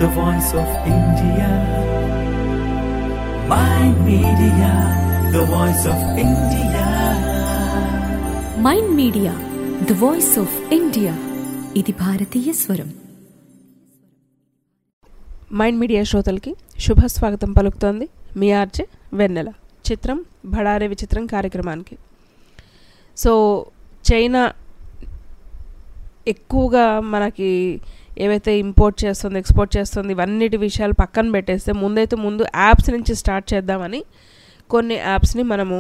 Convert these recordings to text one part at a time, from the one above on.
the voice of India. My media, the voice of India. Mind Media the voice of India ఇది భారతీయ స్వరం mind media శ్రోతలకి శుభ స్వాగతం పలుకుతోంది మీ ఆర్జే వెన్నెల చిత్రం భడారే విచిత్రం కార్యక్రమానికి సో చైనా ఎక్కువగా మనకి ఏవైతే ఇంపోర్ట్ చేస్తుంది ఎక్స్పోర్ట్ చేస్తుంది ఇవన్నిటి విషయాలు పక్కన పెట్టేస్తే ముందైతే ముందు యాప్స్ నుంచి స్టార్ట్ చేద్దామని కొన్ని యాప్స్ని మనము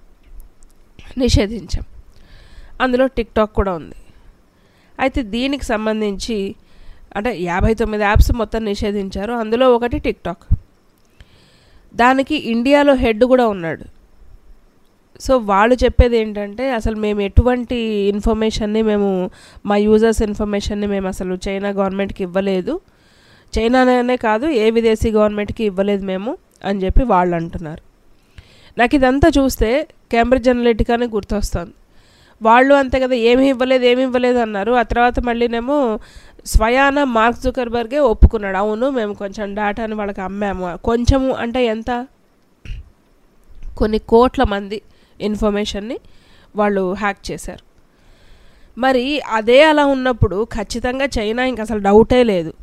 నిషేధించాం అందులో టిక్ టాక్ కూడా ఉంది అయితే దీనికి సంబంధించి అంటే యాభై తొమ్మిది యాప్స్ మొత్తం నిషేధించారు అందులో ఒకటి టిక్ టాక్ దానికి ఇండియాలో హెడ్ కూడా ఉన్నాడు సో వాళ్ళు చెప్పేది ఏంటంటే అసలు మేము ఎటువంటి ఇన్ఫర్మేషన్ని మేము మా యూజర్స్ ఇన్ఫర్మేషన్ని మేము అసలు చైనా గవర్నమెంట్కి ఇవ్వలేదు చైనానే కాదు ఏ విదేశీ గవర్నమెంట్కి ఇవ్వలేదు మేము అని చెప్పి వాళ్ళు అంటున్నారు నాకు ఇదంతా చూస్తే కేంబ్రిడ్జ్ అనలిటికానే గుర్తొస్తుంది వాళ్ళు అంతే కదా ఏమీ ఇవ్వలేదు ఏమీ ఇవ్వలేదు అన్నారు ఆ తర్వాత మళ్ళీనేమో స్వయాన మార్క్ జుకర్బర్గే ఒప్పుకున్నాడు అవును మేము కొంచెం డేటాని వాళ్ళకి అమ్మాము కొంచెము అంటే ఎంత కొన్ని కోట్ల మంది ఇన్ఫర్మేషన్ని వాళ్ళు హ్యాక్ చేశారు మరి అదే అలా ఉన్నప్పుడు ఖచ్చితంగా చైనా ఇంక అసలు డౌటే లేదు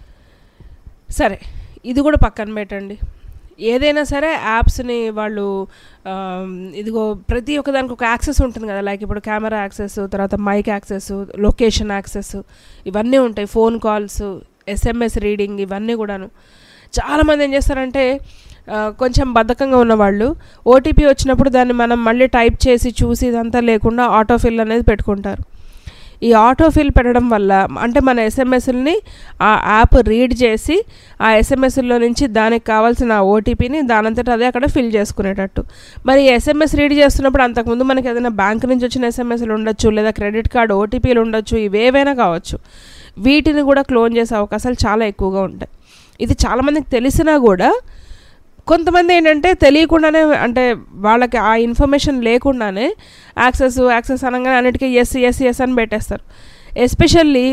సరే ఇది కూడా పక్కన పెట్టండి ఏదైనా సరే యాప్స్ని వాళ్ళు ఆమ్, ఇదిగో ప్రతి ఒక్కదానికి ఒక యాక్సెస్ ఉంటుంది కదా లైక్ ఇప్పుడు కెమెరా యాక్సెస్ తర్వాత మైక్ యాక్సెస్ లొకేషన్ యాక్సెస్ ఇవన్నీ ఉంటాయి ఫోన్ కాల్స్ ఎస్ఎంఎస్ రీడింగ్ ఇవన్నీ కూడాను చాలామంది ఏం చేస్తారంటే ఆ, కొంచెం బద్ధకంగా ఉన్నవాళ్ళు ఓటీపీ వచ్చినప్పుడు దాన్ని మనం మళ్ళీ టైప్ చేసి చూసి ఇదంతా లేకుండా ఆటోఫిల్ అనేది పెట్టుకుంటారు ఈ ఆటోఫిల్ పెట్టడం వల్ల అంటే మన ఎస్ఎంఎస్ని ఆ యాప్ రీడ్ చేసి ఆ ఎస్ఎంఎస్లో నుంచి దానికి కావాల్సిన ఓటీపీని దానంతట అదే అక్కడ ఫిల్ చేసుకునేటట్టు మరి ఎస్ఎంఎస్ రీడ్ చేస్తున్నప్పుడు అంతకుముందు మనకి ఏదైనా బ్యాంక్ నుంచి వచ్చిన ఎస్ఎంఎస్లు ఉండొచ్చు లేదా క్రెడిట్ కార్డ్ ఓటీపీలు ఉండొచ్చు ఇవేవైనా కావచ్చు వీటిని కూడా క్లోన్ చేసే అవకాశాలు చాలా ఎక్కువగా ఉంటాయి ఇది చాలామందికి తెలిసినా కూడా కొంతమంది ఏంటంటే తెలియకుండానే అంటే వాళ్ళకి ఆ ఇన్ఫర్మేషన్ లేకుండానే యాక్సెస్ యాక్సెస్ అనగానే అన్నిటికీ ఎస్ ఎస్ ఎస్ అని పెట్టేస్తారు ఎస్పెషల్లీ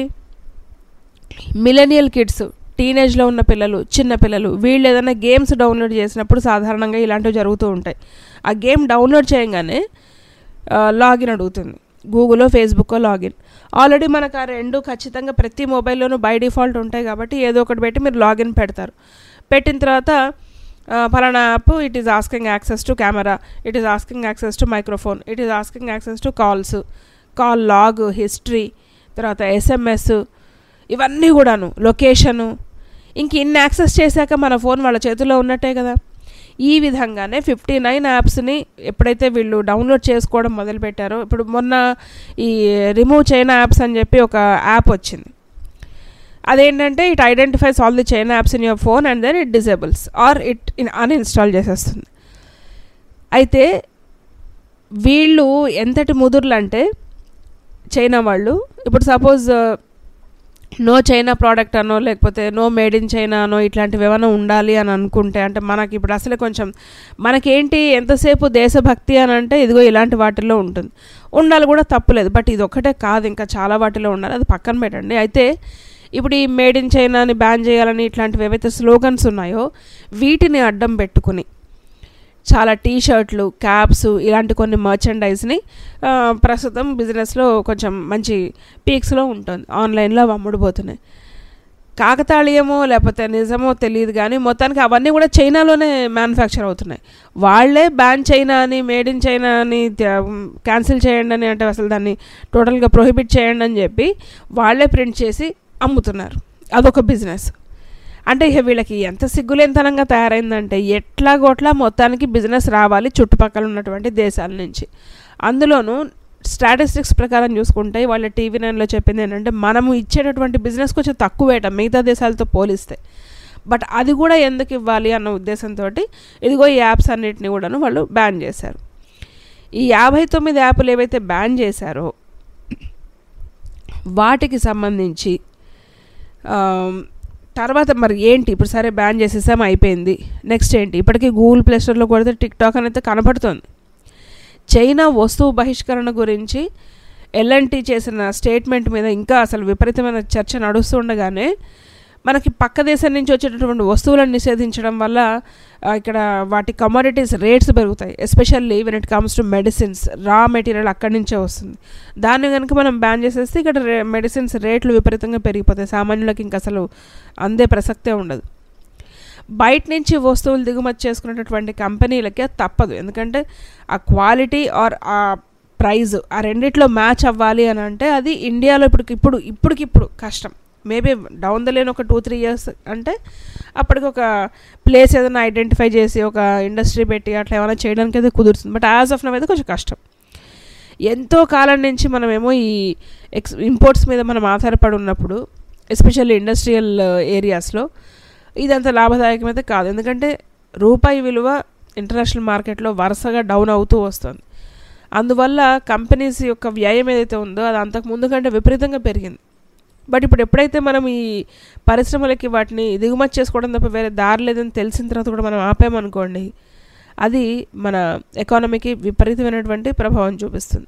మిలనియల్ కిడ్స్ టీనేజ్లో ఉన్న పిల్లలు చిన్న పిల్లలు వీళ్ళు ఏదైనా గేమ్స్ డౌన్లోడ్ చేసినప్పుడు సాధారణంగా ఇలాంటివి జరుగుతూ ఉంటాయి ఆ గేమ్ డౌన్లోడ్ చేయగానే లాగిన్ అడుగుతుంది గూగుల్లో ఫేస్బుక్కో లాగిన్ ఆల్రెడీ మనకు ఆ రెండు ఖచ్చితంగా ప్రతి మొబైల్లోనూ బై డిఫాల్ట్ ఉంటాయి కాబట్టి ఏదో ఒకటి పెట్టి మీరు లాగిన్ పెడతారు పెట్టిన తర్వాత ఆ, ఫలానా app it is asking access to camera it is asking access to microphone it is asking access to calls call log history తర్వాత ఎస్ఎంఎస్ ఇవన్నీ కూడాను లొకేషను ఇంక ఇన్ని యాక్సెస్ చేశాక మన ఫోన్ వాళ్ళ చేతిలో ఉన్నట్టే కదా ఈ విధంగానే ఫిఫ్టీ నైన్ యాప్స్ని ఎప్పుడైతే వీళ్ళు డౌన్లోడ్ చేసుకోవడం మొదలుపెట్టారో ఇప్పుడు మొన్న ఈ రిమూవ్ చైనా యాప్స్ అని చెప్పి ఒక యాప్ వచ్చింది అదేంటంటే it identifies all the China apps in your phone and then it disables or it uninstall చేసేస్తుంది అయితే వీళ్ళు ఎంతటి ముదుర్లు అంటే చైనా వాళ్ళు ఇప్పుడు సపోజ్ నో చైనా ప్రోడక్ట్ అనో లేకపోతే నో మేడ్ ఇన్ చైనా అనో ఇట్లాంటివి ఏమైనా ఉండాలి అని అనుకుంటే అంటే మనకి ఇప్పుడు అసలే కొంచెం మనకేంటి ఎంతసేపు దేశభక్తి అని అంటే ఇదిగో ఇలాంటి వాటిల్లో ఉంటుంది ఉండాలి కూడా తప్పులేదు బట్ ఇది ఒక్కటే కాదు ఇంకా చాలా వాటిలో ఉండాలి అది పక్కన పెట్టండి అయితే ఇప్పుడు ఈ మేడ్ ఇన్ చైనాని బ్యాన్ చేయాలని ఇట్లాంటివి ఏవైతే స్లోగన్స్ ఉన్నాయో వీటిని అడ్డం పెట్టుకుని చాలా టీ షర్ట్లు క్యాప్స్ ఇలాంటి కొన్ని మర్చెండైజ్ని ఆ, ప్రస్తుతం బిజినెస్లో కొంచెం మంచి పీక్స్లో ఉంటుంది ఆన్లైన్లో అవి అమ్ముడుపోతున్నాయి కాకతాళీయమో లేకపోతే నిజమో తెలియదు కానీ మొత్తానికి అవన్నీ కూడా చైనాలోనే మ్యానుఫ్యాక్చర్ అవుతున్నాయి వాళ్ళే బ్యాన్ చైనా అని మేడ్ ఇన్ చైనా అని క్యాన్సిల్ చేయండి అని అంటే అసలు దాన్ని టోటల్గా ప్రొహిబిట్ చేయండి అని చెప్పి వాళ్ళే ప్రింట్ చేసి అమ్ముతున్నారు అదొక బిజినెస్ అంటే ఇక వీళ్ళకి ఎంత సిగ్గులేనితనంగా తయారైందంటే ఎట్లాగోట్లా మొత్తానికి బిజినెస్ రావాలి చుట్టుపక్కల ఉన్నటువంటి దేశాల నుంచి అందులోనూ స్టాటిస్టిక్స్ ప్రకారం చూసుకుంటే వాళ్ళ టీవీ నైన్లో చెప్పింది ఏంటంటే మనము ఇచ్చేటటువంటి బిజినెస్ కొంచెం తక్కువేట మిగతా దేశాలతో పోలిస్తే బట్ అది కూడా ఎందుకు ఇవ్వాలి అన్న ఉద్దేశంతో ఇదిగో ఈ యాప్స్ అన్నిటిని కూడాను వాళ్ళు బ్యాన్ చేశారు ఈ యాభై తొమ్మిది యాప్లు ఏవైతే బ్యాన్ చేశారో వాటికి సంబంధించి ఆమ్, తర్వాత మరి ఏంటి ఇప్పుడు సరే బ్యాన్ చేసేసాం అయిపోయింది నెక్స్ట్ ఏంటి ఇప్పటికీ గూగుల్ ప్లే స్టోర్లో కొడితే టిక్ టాక్ అనేది కనపడుతుంది చైనా వస్తువు బహిష్కరణ గురించి ఎల్ఎన్టీ చేసిన స్టేట్మెంట్ మీద ఇంకా అసలు విపరీతమైన చర్చ నడుస్తుండగానే మనకి పక్క దేశం నుంచి వచ్చేటటువంటి వస్తువులను నిషేధించడం వల్ల ఆ, ఇక్కడ వాటి కమోడిటీస్ రేట్స్ పెరుగుతాయి especially when it comes to medicines raw material అక్కడి నుంచే వస్తుంది దాన్ని కనుక మనం బ్యాన్ చేసేస్తే ఇక్కడ మెడిసిన్స్ రేట్లు విపరీతంగా పెరిగిపోతాయి సామాన్యులకి ఇంక అసలు అందే ప్రసక్తే ఉండదు బయట నుంచి వస్తువులు దిగుమతి చేసుకునేటటువంటి కంపెనీలకి అది తప్పదు ఎందుకంటే ఆ క్వాలిటీ ఆర్ ఆ ప్రైజ్ ఆ రెండిట్లో మ్యాచ్ అవ్వాలి అని అంటే అది ఇండియాలో ఇప్పటికి ఇప్పుడు ఇప్పటికిప్పుడు కష్టం మేబీ డౌన్ ద లేన్ ఒక టూ త్రీ ఇయర్స్ అంటే అప్పటికి ఒక ప్లేస్ ఏదైనా ఐడెంటిఫై చేసి ఒక ఇండస్ట్రీ పెట్టి అట్లా ఏమైనా చేయడానికి అయితే కుదురుతుంది బట్ యాజ్ ఆఫ్ నవ్ అయితే కొంచెం కష్టం ఎంతో కాలం నుంచి మనమేమో ఈ ఎక్స్ ఇంపోర్ట్స్ మీద మనం ఆధారపడి ఉన్నప్పుడు ఎస్పెషల్లీ ఇండస్ట్రియల్ ఏరియాస్లో ఇదంత లాభదాయకమైతే కాదు ఎందుకంటే రూపాయి విలువ ఇంటర్నేషనల్ మార్కెట్లో వరుసగా డౌన్ అవుతూ వస్తుంది అందువల్ల కంపెనీస్ యొక్క వ్యయం ఏదైతే ఉందో అది అంతకు ముందు కంటే విపరీతంగా పెరిగింది బట్ ఇప్పుడు ఎప్పుడైతే మనం ఈ పరిశ్రమలకి వాటిని దిగుమతి చేసుకోవడం తప్ప వేరే దారి లేదని తెలిసిన తర్వాత కూడా మనం ఆపామనుకోండి అది మన ఎకానమీకి విపరీతమైనటువంటి ప్రభావం చూపిస్తుంది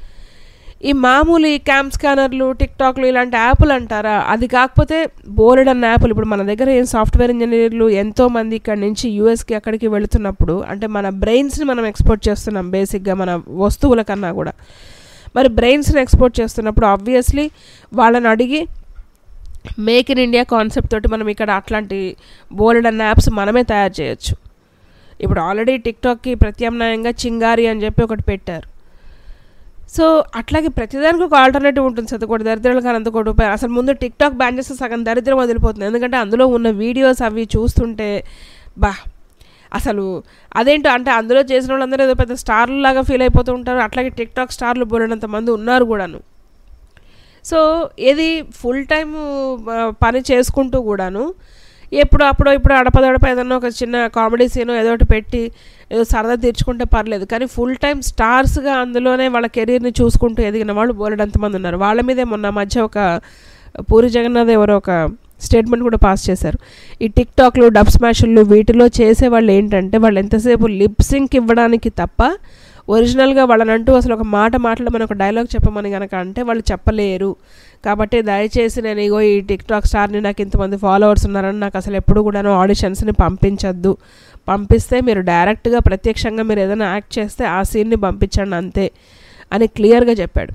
ఈ మామూలు ఈ క్యామ్ స్కానర్లు టిక్టాక్లు ఇలాంటి యాప్లు అంటారా అది కాకపోతే బోలెడ్ అన్న యాప్లు ఇప్పుడు మన దగ్గర ఏం సాఫ్ట్వేర్ ఇంజనీర్లు ఎంతో మంది ఇక్కడ నుంచి యూఎస్కి అక్కడికి వెళుతున్నప్పుడు అంటే మన బ్రెయిన్స్ని మనం ఎక్స్పోర్ట్ చేస్తున్నాం బేసిక్గా మన వస్తువుల కన్నా కూడా మరి బ్రెయిన్స్ని ఎక్స్పోర్ట్ చేస్తున్నప్పుడు ఆబ్వియస్లీ వాళ్ళని అడిగి మేక్ ఇన్ ఇండియా కాన్సెప్ట్ తోటి మనం ఇక్కడ అట్లాంటి బోలెడ్ అన్న యాప్స్ మనమే తయారు చేయొచ్చు ఇప్పుడు ఆల్రెడీ టిక్టాక్కి ప్రత్యామ్నాయంగా చింగారి అని చెప్పి ఒకటి పెట్టారు సో అట్లాగే ప్రతిదానికి ఒక ఆల్టర్నేటివ్ ఉంటుంది సతకోటి దరిద్రాలు కానీ అంత కోటి రూపాయలు అసలు ముందు టిక్ టాక్ బ్యాన్ చేస్తే సగం దరిద్రం వదిలిపోతుంది ఎందుకంటే అందులో ఉన్న వీడియోస్ అవి చూస్తుంటే బా అసలు అదేంటో అంటే అందులో చేసిన వాళ్ళందరూ ఏదో పెద్ద స్టార్లు లాగా ఫీల్ అయిపోతూ ఉంటారు అట్లాగే టిక్ టాక్ స్టార్లు బోలినంత మంది ఉన్నారు కూడాను సో ఏది ఫుల్ టైం పని చేసుకుంటూ కూడాను ఎప్పుడు అప్పుడో ఇప్పుడు అడపదడప ఏదన్నా ఒక చిన్న కామెడీ సీన్ ఏదో ఒకటి పెట్టి ఏదో సరదా తీర్చుకుంటే పర్లేదు కానీ ఫుల్ టైం స్టార్స్గా అందులోనే వాళ్ళ కెరీర్ని చూసుకుంటూ ఎదిగిన వాళ్ళు బోలెడంతమంది ఉన్నారు వాళ్ళ మీదే మొన్న మధ్య ఒక పూరి జగన్నాథ్ ఎవరో ఒక స్టేట్మెంట్ కూడా పాస్ చేశారు ఈ టిక్ టాక్లు డబ్ స్మాష్లు వీటిలో చేసే వాళ్ళు ఏంటంటే వాళ్ళు ఎంతసేపు లిప్ సింక్ ఇవ్వడానికి తప్ప ఒరిజినల్గా వాళ్ళనంటూ అసలు ఒక మాట మాట్లాడమని ఒక డైలాగ్ చెప్పమని కనుక అంటే వాళ్ళు చెప్పలేరు కాబట్టి దయచేసి నేను ఇగో ఈ టిక్ టాక్ స్టార్ని నాకు ఇంతమంది ఫాలోవర్స్ ఉన్నారని నాకు అసలు ఎప్పుడు కూడాను ఆడిషన్స్ని పంపించద్దు పంపిస్తే మీరు డైరెక్ట్గా ప్రత్యక్షంగా మీరు ఏదైనా యాక్ట్ చేస్తే ఆ సీన్ని పంపించండి అంతే అని క్లియర్గా చెప్పాడు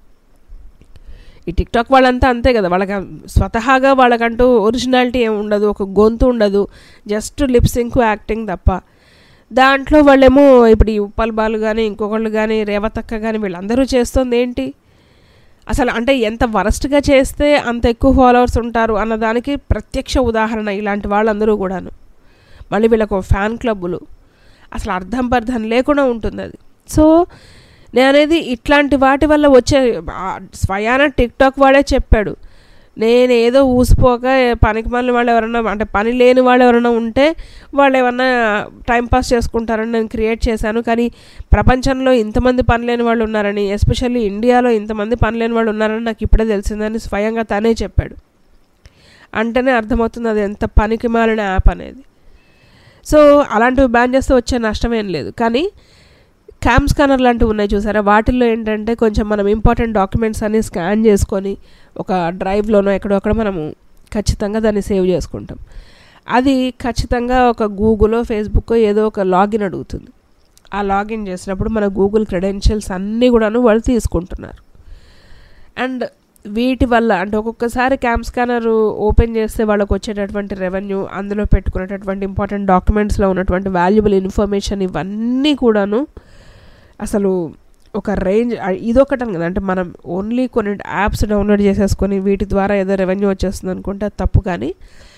ఈ టిక్ టాక్ వాళ్ళంతా అంతే కదా వాళ్ళకి స్వతహాగా వాళ్ళకంటూ ఒరిజినాలిటీ ఏమి ఉండదు ఒక గొంతు ఉండదు జస్ట్ లిప్సింక్ యాక్టింగ్ తప్ప దాంట్లో వాళ్ళేమో ఇప్పుడు ఈ ఉప్పల్ బాలు కానీ ఇంకొకళ్ళు కానీ రేవతక్క కానీ వీళ్ళందరూ చేస్తుంది ఏంటి అసలు అంటే ఎంత వరస్ట్గా చేస్తే అంత ఎక్కువ ఫాలోవర్స్ ఉంటారు అన్న దానికి ప్రత్యక్ష ఉదాహరణ ఇలాంటి వాళ్ళందరూ కూడాను మళ్ళీ వీళ్ళకు ఫ్యాన్ క్లబ్బులు అసలు అర్థం పర్థం లేకుండా ఉంటుంది అది సో నేను అనేది ఇట్లాంటి వాటి వల్ల వచ్చే ఆ స్వయాన టిక్ టాక్ వాడే చెప్పాడు నేను ఏదో ఊసిపోక పనికి మళ్ళీ వాళ్ళు ఎవరైనా అంటే పని లేని వాళ్ళు ఎవరైనా ఉంటే వాళ్ళు ఏమన్నా టైంపాస్ చేసుకుంటారని నేను క్రియేట్ చేశాను కానీ ప్రపంచంలో ఇంతమంది పని లేని వాళ్ళు ఉన్నారని ఎస్పెషల్లీ ఇండియాలో ఇంతమంది పని లేని వాళ్ళు ఉన్నారని నాకు ఇప్పుడే తెలిసిందని స్వయంగా తనే చెప్పాడు అంటేనే అర్థమవుతుంది అది ఎంత పనికి మాలిన యాప్ అనేది సో అలాంటివి బ్యాన్ చేస్తే వచ్చే నష్టం ఏం లేదు కానీ క్యామ్ స్కానర్ లాంటివి ఉన్నాయి చూసారా వాటిల్లో ఏంటంటే కొంచెం మనం ఇంపార్టెంట్ డాక్యుమెంట్స్ అన్ని స్కాన్ చేసుకొని ఒక డ్రైవ్లోనో ఎక్కడో అక్కడ మనము ఖచ్చితంగా దాన్ని సేవ్ చేసుకుంటాం అది ఖచ్చితంగా ఒక గూగులో ఫేస్బుక్ ఏదో ఒక లాగిన్ అడుగుతుంది ఆ లాగిన్ చేసినప్పుడు మన గూగుల్ క్రెడెన్షియల్స్ అన్నీ కూడాను వాళ్ళు తీసుకుంటున్నారు అండ్ వీటి వల్ల అంటే ఒక్కొక్కసారి క్యామ్ స్కానర్ ఓపెన్ చేస్తే వాళ్ళకి వచ్చేటటువంటి రెవెన్యూ అందులో పెట్టుకునేటటువంటి ఇంపార్టెంట్ డాక్యుమెంట్స్లో ఉన్నటువంటి వాల్యుబుల్ ఇన్ఫర్మేషన్ ఇవన్నీ కూడాను అసలు ఒక రేంజ్ ఇదొకటని కదా అంటే మనం ఓన్లీ కొన్ని యాప్స్ డౌన్లోడ్ చేసేసుకొని వీటి ద్వారా ఏదో రెవెన్యూ వచ్చేస్తుంది అనుకుంటే అది తప్పు కానీ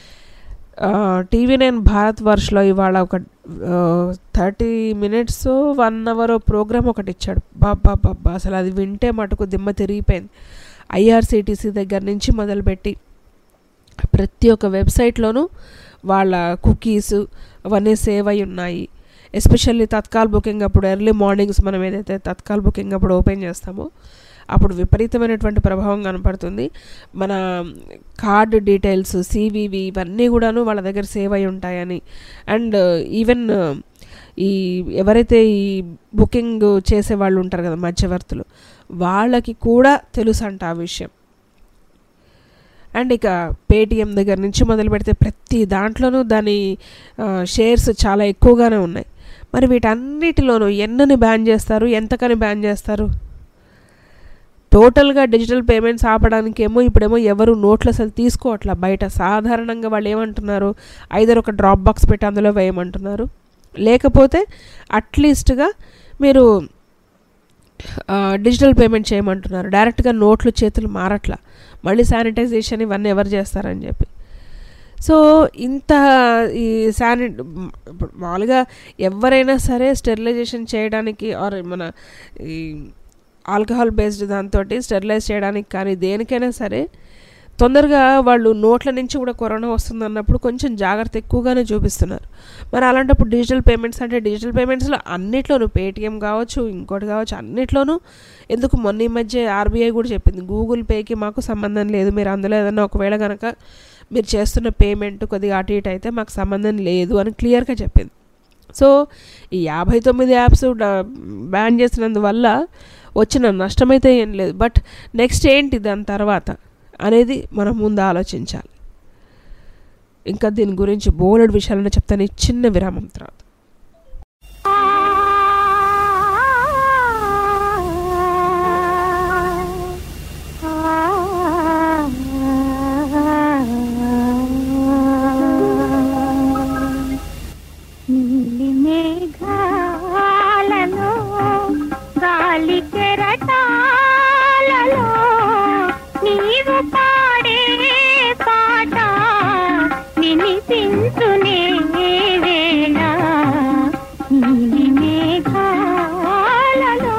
టీవీ నైన్ భారత్ వర్ష్లో ఇవాళ ఒక thirty minutes one hour program ఒకటి ఇచ్చాడు బాబా బాబా అసలు అది వింటే మటుకు దిమ్మ తిరిగిపోయింది ఐఆర్సిటీసీ దగ్గర నుంచి మొదలుపెట్టి ప్రతి ఒక్క వెబ్సైట్లోనూ వాళ్ళ కుకీస్ అవన్నీ సేవ్ అయి ఉన్నాయి ఎస్పెషల్లీ తత్కాల్ బుకింగ్ అప్పుడు ఎర్లీ మార్నింగ్స్ మనం ఏదైతే తత్కాల్ బుకింగ్ అప్పుడు ఓపెన్ చేస్తామో అప్పుడు విపరీతమైనటువంటి ప్రభావం కనపడుతుంది మన కార్డ్ డీటెయిల్స్ సివివి ఇవన్నీ కూడాను వాళ్ళ దగ్గర సేవ్ అయి ఉంటాయని అండ్ ఈవెన్ ఈ ఎవరైతే ఈ బుకింగ్ చేసే వాళ్ళు ఉంటారు కదా మధ్యవర్తులు వాళ్ళకి కూడా తెలుసు అంట ఆ విషయం అండ్ ఇక పేటిఎం దగ్గర నుంచి మొదలు పెడితే ప్రతి దాంట్లోనూ దాని షేర్స్ చాలా ఎక్కువగానే ఉన్నాయి మరి వీటన్నిటిలోనూ ఎన్నని బ్యాన్ చేస్తారు ఎంతకని బ్యాన్ చేస్తారు టోటల్గా డిజిటల్ పేమెంట్స్ ఆపడానికి ఏమో ఇప్పుడేమో ఎవరు నోట్లు అసలు తీసుకోవట్లా బయట సాధారణంగా వాళ్ళు ఏమంటున్నారు ఐదర్ ఒక డ్రాప్ బాక్స్ పెట్టి అందులో వేయమంటున్నారు లేకపోతే అట్లీస్ట్గా మీరు డిజిటల్ పేమెంట్ చేయమంటున్నారు డైరెక్ట్గా నోట్లు చేతులు మారట్లా మళ్ళీ శానిటైజేషన్ ఇవన్నీ ఎవరు చేస్తారని చెప్పి సో ఇంత ఈ శాని ఇప్పుడు మామూలుగా ఎవరైనా సరే స్టెరిలైజేషన్ చేయడానికి ఆర్ మన ఈ ఆల్కహాల్ బేస్డ్ దాంతో స్టెరిలైజ్ చేయడానికి కానీ దేనికైనా సరే తొందరగా వాళ్ళు నోట్ల నుంచి కూడా కరోనా వస్తుంది అన్నప్పుడు కొంచెం జాగ్రత్త ఎక్కువగానే చూపిస్తున్నారు మరి అలాంటప్పుడు డిజిటల్ పేమెంట్స్ అంటే డిజిటల్ పేమెంట్స్లో అన్నిట్లోనూ పేటిఎం కావచ్చు ఇంకోటి కావచ్చు అన్నిట్లోనూ ఎందుకు మొన్న ఈ మధ్య ఆర్బీఐ కూడా చెప్పింది గూగుల్ పేకి మాకు సంబంధం లేదు మీరు అందులో ఏదైనా ఒకవేళ కనుక మీరు చేస్తున్న పేమెంట్ కొద్దిగా అటు ఇటు అయితే మాకు సంబంధం లేదు అని క్లియర్గా చెప్పింది సో ఈ యాభై తొమ్మిది యాప్స్ బ్యాన్ చేసినందువల్ల వచ్చిన నష్టమైతే ఏం లేదు బట్ నెక్స్ట్ ఏంటి దాని తర్వాత అనేది మనం ముందు ఆలోచించాలి ఇంకా దీని గురించి బోలెడు విషయాలను చెప్తాను ఈ చిన్న విరామం తర్వాత నీలి మేఘాలలో గాలి కెరటాలలో నీవు పాడే పాట వినిపించునే వేళ నీలి మేఘాలలో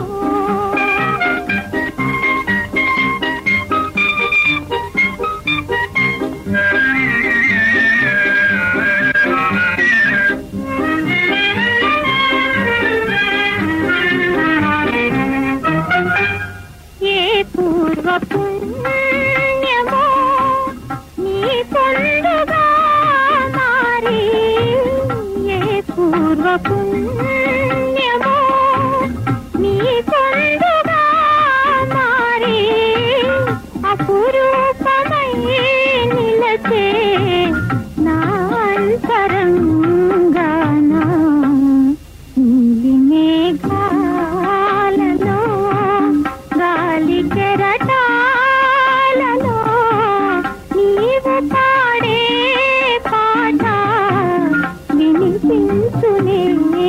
ఏ పూర్వ పుణ్యమో నీ పొందుగా మారి ఏ పూర్వ పుణ్యమో నీ పొందుగా మారి అపురూపమై నిలచే నా అంతరంగానా నీలి మేఘాలలో గాలి కెరటాలలో నీవు పాడే పాట వినిపించునే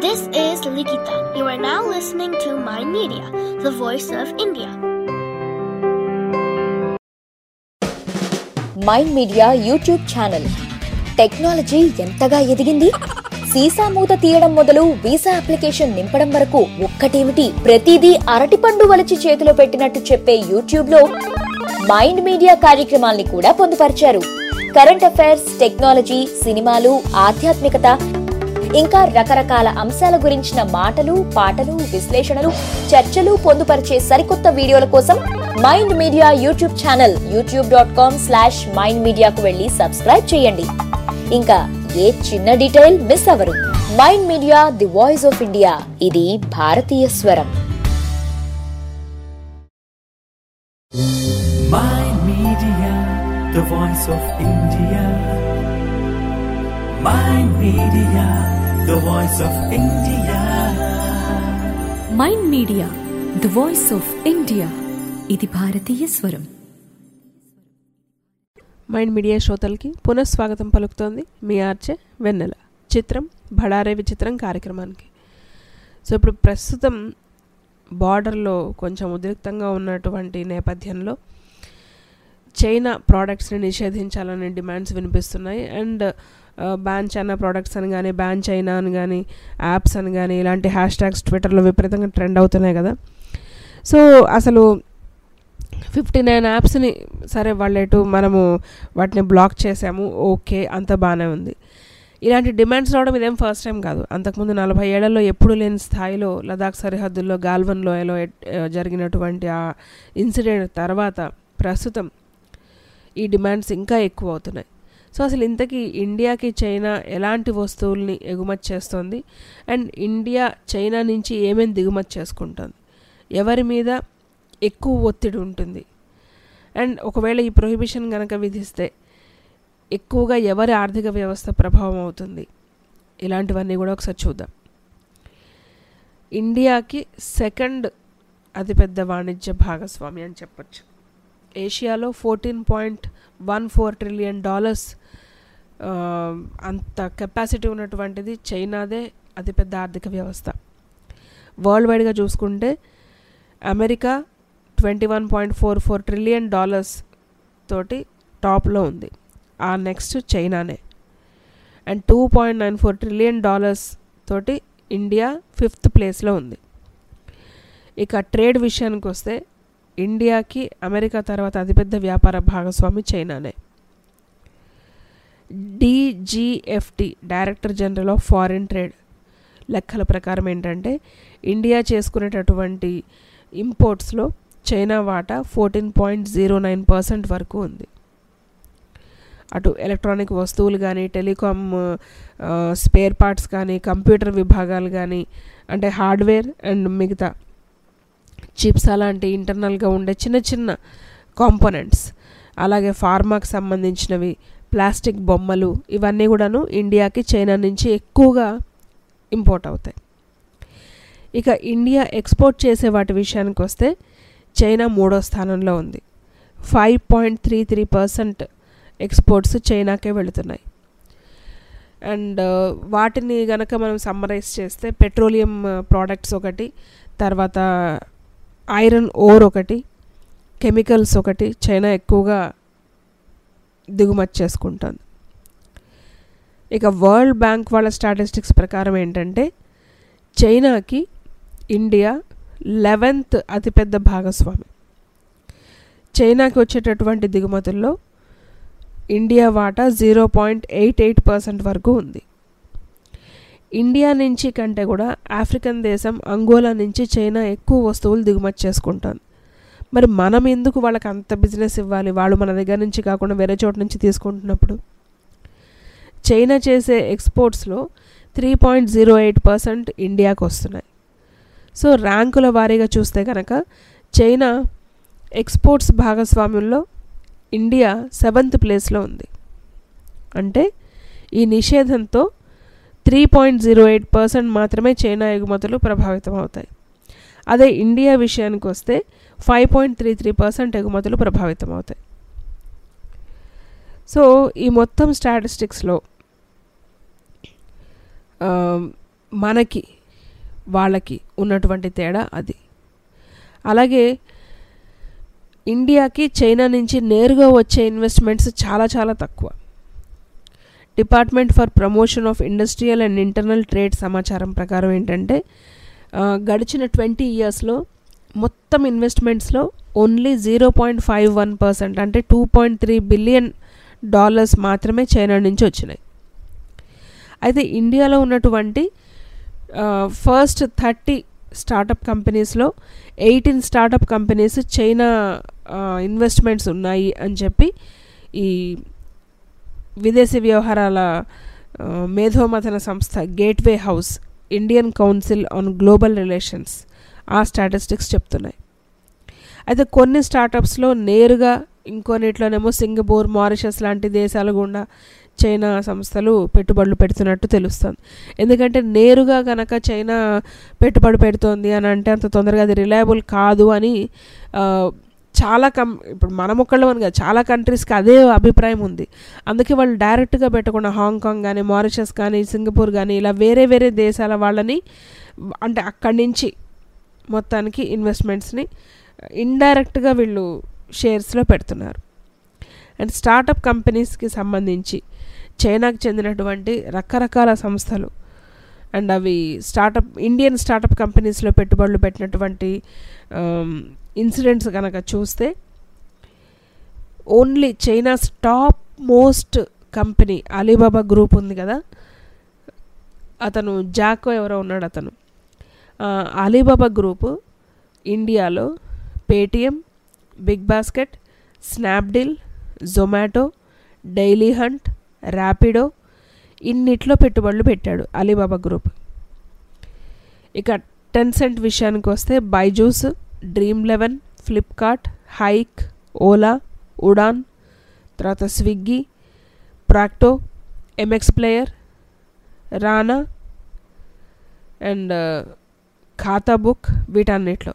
This is Likita. You are now listening to My Media, the voice of India. Mind Media YouTube channel technology ఎంతగా ఎదిగింది సీసా మూత తీయడం మొదలు వీసా అప్లికేషన్ నింపడం వరకు ఒక్కటేమిటి ప్రతిదీ అరటిపండు వలిచి చేతిలో పెట్టినట్టు చెప్పే యూట్యూబ్ లో మైండ్ మీడియా కార్యక్రమాల్ని కూడా పొందుపరిచారు కరెంట్ అఫైర్స్ టెక్నాలజీ సినిమాలు ఆధ్యాత్మికత ఇంకా రకరకాల అంశాల గురించిన మాటలు పాటలు విశ్లేషణలు చర్చలు పొందుపరిచే సరికొత్త వీడియోల కోసం Mind Media YouTube channel YouTube dot com slash Mind మీడియాకు వెళ్ళి సబ్స్క్రైబ్ చేయండి ఇంకా ఏ చిన్న డీటెయిల్ మిస్ అవ్వరు Mind Media the voice of India ఇది భారతీయ స్వరం My Media, the voice of India. My Media, the voice of India. Mind Media the voice of India ఇది భారతీయ స్వరం మైండ్ మీడియా శ్రోతలకి పునఃస్వాగతం పలుకుతోంది మీ ఆర్చే వెన్నెల చిత్రం బడారే విచిత్రం కార్యక్రమానికి సో ఇప్పుడు ప్రస్తుతం బార్డర్లో కొంచెం ఉద్రిక్తంగా ఉన్నటువంటి నేపథ్యంలో చైనా ప్రోడక్ట్స్ని నిషేధించాలనే డిమాండ్స్ వినిపిస్తున్నాయి అండ్ బ్యాన్ చైనా ప్రోడక్ట్స్ అని కానీ బ్యాన్ చైనా అని కానీ యాప్స్ అని కానీ ఇలాంటి హ్యాష్ ట్యాగ్స్ ట్విట్టర్లో విపరీతంగా ట్రెండ్ అవుతున్నాయి కదా సో అసలు ఫిఫ్టీ నైన్ యాప్స్ని సరే వాళ్ళేటు మనము వాటిని బ్లాక్ చేసాము ఓకే అంత బాగానే ఉంది ఇలాంటి డిమాండ్స్ రావడం ఇదేం ఫస్ట్ టైం కాదు అంతకుముందు నలభై ఏళ్లలో ఎప్పుడు లేని స్థాయిలో లదాఖ్ సరిహద్దుల్లో గాల్వన్ లోయలో ఎట్- ఆ, జరిగినటువంటి ఆ ఇన్సిడెంట్ తర్వాత ప్రస్తుతం ఈ డిమాండ్స్ ఇంకా ఎక్కువ అవుతున్నాయి సో అసలు ఇంతకీ ఇండియాకి చైనా ఎలాంటి వస్తువుల్ని ఎగుమతి చేస్తుంది అండ్ ఇండియా చైనా నుంచి ఏమేమి దిగుమతి చేసుకుంటుంది ఎవరి మీద ఎక్కువ ఒత్తిడి ఉంటుంది అండ్ ఒకవేళ ఈ ప్రొహిబిషన్ కనుక విధిస్తే ఎక్కువగా ఎవరి ఆర్థిక వ్యవస్థ ప్రభావం అవుతుంది ఇలాంటివన్నీ కూడా ఒకసారి చూద్దాం ఇండియాకి సెకండ్ అతిపెద్ద వాణిజ్య భాగస్వామి అని చెప్పొచ్చు ఏషియాలో fourteen point one four trillion dollars అంత కెపాసిటీ ఉన్నటువంటిది చైనాదే అతిపెద్ద ఆర్థిక వ్యవస్థ వరల్డ్ వైడ్గా చూసుకుంటే America twenty one point four four trillion dollars తోటి టాప్లో ఉంది ఆ నెక్స్ట్ చైనానే and two point nine four trillion dollars తోటి ఇండియా ఫిఫ్త్ ప్లేస్లో ఉంది ఇక ట్రేడ్ విషయానికి వస్తే ఇండియాకి అమెరికా తర్వాత అతిపెద్ద వ్యాపార భాగస్వామి చైనానే DGFT director general of foreign trade లెక్కల ప్రకారం ఏంటంటే ఇండియా చేసుకునేటటువంటి ఇంపోర్ట్స్లో చైనా వాటా fourteen point zero nine percent వరకు ఉంది అటు ఎలక్ట్రానిక్ వస్తువులు కానీ టెలికామ్ స్పేర్ పార్ట్స్ కానీ కంప్యూటర్ విభాగాలు కానీ అంటే హార్డ్వేర్ అండ్ మిగతా చిప్స్ అలాంటి ఇంటర్నల్గా ఉండే చిన్న చిన్న కాంపోనెంట్స్ అలాగే ఫార్మాకి సంబంధించినవి ప్లాస్టిక్ బొమ్మలు ఇవన్నీ కూడాను ఇండియాకి చైనా నుంచి ఎక్కువగా ఇంపోర్ట్ అవుతాయి ఇక ఇండియా ఎక్స్పోర్ట్ చేసే వాటి విషయానికి వస్తే చైనా మూడో స్థానంలో ఉంది five point three three percent exports చైనాకే వెళుతున్నాయి అండ్ వాటిని గనక మనం సమ్మరైజ్ చేస్తే పెట్రోలియం ప్రోడక్ట్స్ ఒకటి తర్వాత ఐరన్ ఓర్ ఒకటి కెమికల్స్ ఒకటి చైనా ఎక్కువగా దిగుమతి చేసుకుంటుంది ఇక వరల్డ్ బ్యాంక్ వాళ్ళ స్టాటిస్టిక్స్ ప్రకారం ఏంటంటే చైనాకి ఇండియా లెవెన్త్ అతిపెద్ద భాగస్వామి చైనాకి వచ్చేటటువంటి దిగుమతుల్లో ఇండియా వాటా zero point eight eight percent వరకు ఉంది ఇండియా నుంచి కంటే కూడా ఆఫ్రికన్ దేశం అంగోలా నుంచి చైనా ఎక్కువ వస్తువులు దిగుమతి చేసుకుంటుంది మరి మనం ఎందుకు వాళ్ళకి అంత బిజినెస్ ఇవ్వాలి వాళ్ళు మన దగ్గర నుంచి కాకుండా వేరే చోట నుంచి తీసుకుంటున్నప్పుడు చైనా చేసే ఎక్స్పోర్ట్స్లో three point zero eight percent ఇండియాకు వస్తున్నాయి సో ర్యాంకుల వారీగా చూస్తే కనుక చైనా ఎక్స్పోర్ట్స్ భాగస్వామ్యంలో ఇండియా సెవెంత్ ప్లేస్లో ఉంది అంటే ఈ నిషేధంతో three point zero eight percent మాత్రమే చైనా ఎగుమతులు ప్రభావితం అవుతాయి అదే ఇండియా విషయానికి వస్తే five point three three percent ఎగుమతులు ప్రభావితం అవుతాయి సో ఈ మొత్తం స్టాటిస్టిక్స్లో మనకి వాళ్ళకి ఉన్నటువంటి తేడా అది అలాగే ఇండియాకి చైనా నుంచి నేరుగా వచ్చే ఇన్వెస్ట్మెంట్స్ చాలా చాలా తక్కువ department for promotion of industrial and internal trade సమాచారం ప్రకారం ఏంటంటే ఆ, గడిచిన ట్వంటీ ఇయర్స్లో మొత్తం ఇన్వెస్ట్మెంట్స్లో only zero point five one percent అంటే two point three billion dollars మాత్రమే చైనా నుంచి వచ్చినాయి అయితే ఇండియాలో ఉన్నటువంటి ఫస్ట్ థర్టీ స్టార్టప్ కంపెనీస్లో eighteen startup companies China investments ఉన్నాయి అని చెప్పి ఈ విదేశీ వ్యవహారాల ఆ, మేధోమథన సంస్థ gateway house Indian council on global relations ఆ స్టాటిస్టిక్స్ చెప్తున్నాయి అయితే కొన్ని స్టార్టప్స్లో నేరుగా ఇంకొన్నిట్లోనేమో సింగపూర్ మారిషస్ లాంటి దేశాల గుండా చైనా సంస్థలు పెట్టుబడులు పెడుతున్నట్టు తెలుస్తుంది ఎందుకంటే నేరుగా కనుక చైనా పెట్టుబడి పెడుతోంది అని అంటే అంత తొందరగా అది రిలయబుల్ కాదు అని ఆ, చాలా కం ఇప్పుడు మన మొక్కళ్ళు అని కాదు చాలా కంట్రీస్కి అదే అభిప్రాయం ఉంది అందుకే వాళ్ళు డైరెక్ట్గా పెట్టకుండా హాంకాంగ్ కానీ మారిషస్ కానీ సింగపూర్ కానీ ఇలా వేరే వేరే దేశాల వాళ్ళని అంటే అక్కడి నుంచి మొత్తానికి ఇన్వెస్ట్మెంట్స్ని ఇండైరెక్ట్గా వీళ్ళు షేర్స్లో పెడుతున్నారు అండ్ స్టార్టప్ కంపెనీస్కి సంబంధించి చైనాకు చెందినటువంటి రకరకాల సంస్థలు అండ్ అవి స్టార్టప్ ఇండియన్ స్టార్టప్ కంపెనీస్లో పెట్టుబడులు పెట్టినటువంటి ఇన్సిడెంట్స్ కనుక చూస్తే only China's top most company Alibaba group ఉంది కదా అతను జాకో ఎవరో ఉన్నాడు అతను ఆ, అలీబాబా గ్రూపు ఇండియాలో Paytm Big Basket Snapdeal Zomato Daily Hunt Rapido ఇన్నిట్లో పెట్టుబడులు పెట్టాడు అలీబాబా గ్రూప్ ఇక టెన్ సెంట్ విషయానికి వస్తే Byju's Dream Eleven Flipkart Hike Ola Udaan తర్వాత స్విగ్గీ ప్రాక్టో ఎంఎక్స్ ప్లేయర్ రానా అండ్ ఖాతా బుక్ వీటన్నిటిలో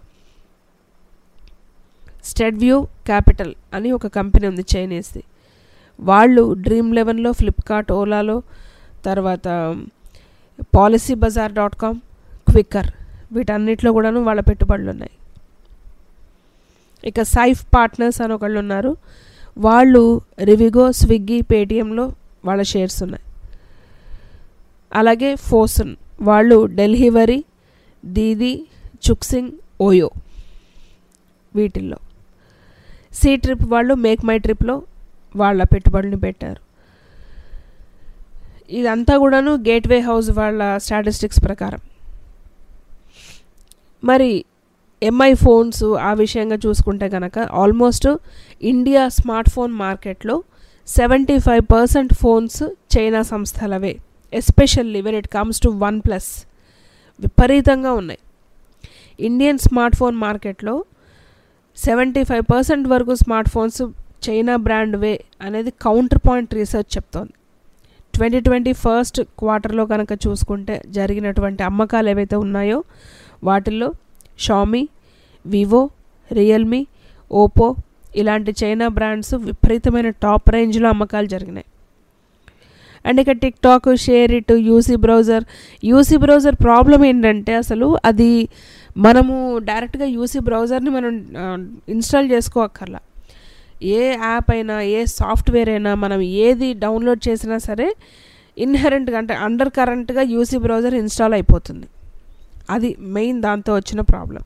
స్టెడ్వ్యూ క్యాపిటల్ అని ఒక కంపెనీ ఉంది చైనీస్ది వాళ్ళు డ్రీమ్ లెవెన్లో ఫ్లిప్కార్ట్ ఓలాలో తర్వాత Policybazaar dot com Quikr వీటన్నిటిలో కూడాను వాళ్ళ పెట్టుబడులు ఉన్నాయి ఇక సైఫ్ పార్ట్నర్స్ అని ఒకళ్ళు ఉన్నారు వాళ్ళు రివిగో స్విగ్గీ పేటిఎంలో వాళ్ళ షేర్స్ ఉన్నాయి అలాగే ఫోసన్ వాళ్ళు డెల్హివరీ దీది చుక్సింగ్ ఓయో వీటిల్లో సీ ట్రిప్ వాళ్ళు మేక్ మై ట్రిప్లో వాళ్ళ పెట్టుబడులు పెట్టారు ఇదంతా కూడాను గేట్వే హౌస్ వాళ్ళ స్టాటిస్టిక్స్ ప్రకారం మరి ఎంఐ ఫోన్స్ ఆ విషయంగా చూసుకుంటే కనుక ఆల్మోస్ట్ ఇండియా స్మార్ట్ ఫోన్ మార్కెట్లో seventy five percent phones China సంస్థలవే especially when it comes to one plus విపరీతంగా ఉన్నాయి ఇండియన్ స్మార్ట్ ఫోన్ మార్కెట్లో సెవెంటీ ఫైవ్ పర్సెంట్ వరకు స్మార్ట్ ఫోన్స్ చైనా బ్రాండ్వే అనేది కౌంటర్ పాయింట్ రీసెర్చ్ చెప్తోంది ట్వంటీ ట్వంటీ ఫస్ట్ క్వార్టర్లో కనుక చూసుకుంటే జరిగినటువంటి అమ్మకాలు ఏవైతే ఉన్నాయో వాటిల్లో షామీ వివో రియల్మీ ఓపో ఇలాంటి చైనా బ్రాండ్స్ విపరీతమైన టాప్ రేంజ్లో అమ్మకాలు జరిగినాయి అండ్ ఇక TikTok share it UC browser UC browser problem ఏంటంటే అసలు అది మనము డైరెక్ట్గా యూసీ బ్రౌజర్ని మనం ఇన్స్టాల్ చేసుకోవక్కర్లా ఏ యాప్ అయినా ఏ సాఫ్ట్వేర్ అయినా మనం ఏది డౌన్లోడ్ చేసినా సరే ఇన్హెరెంట్గా అంటే అండర్ కరెంట్గా యూసీ బ్రౌజర్ ఇన్స్టాల్ అయిపోతుంది అది మెయిన్ దాంతో వచ్చిన ప్రాబ్లం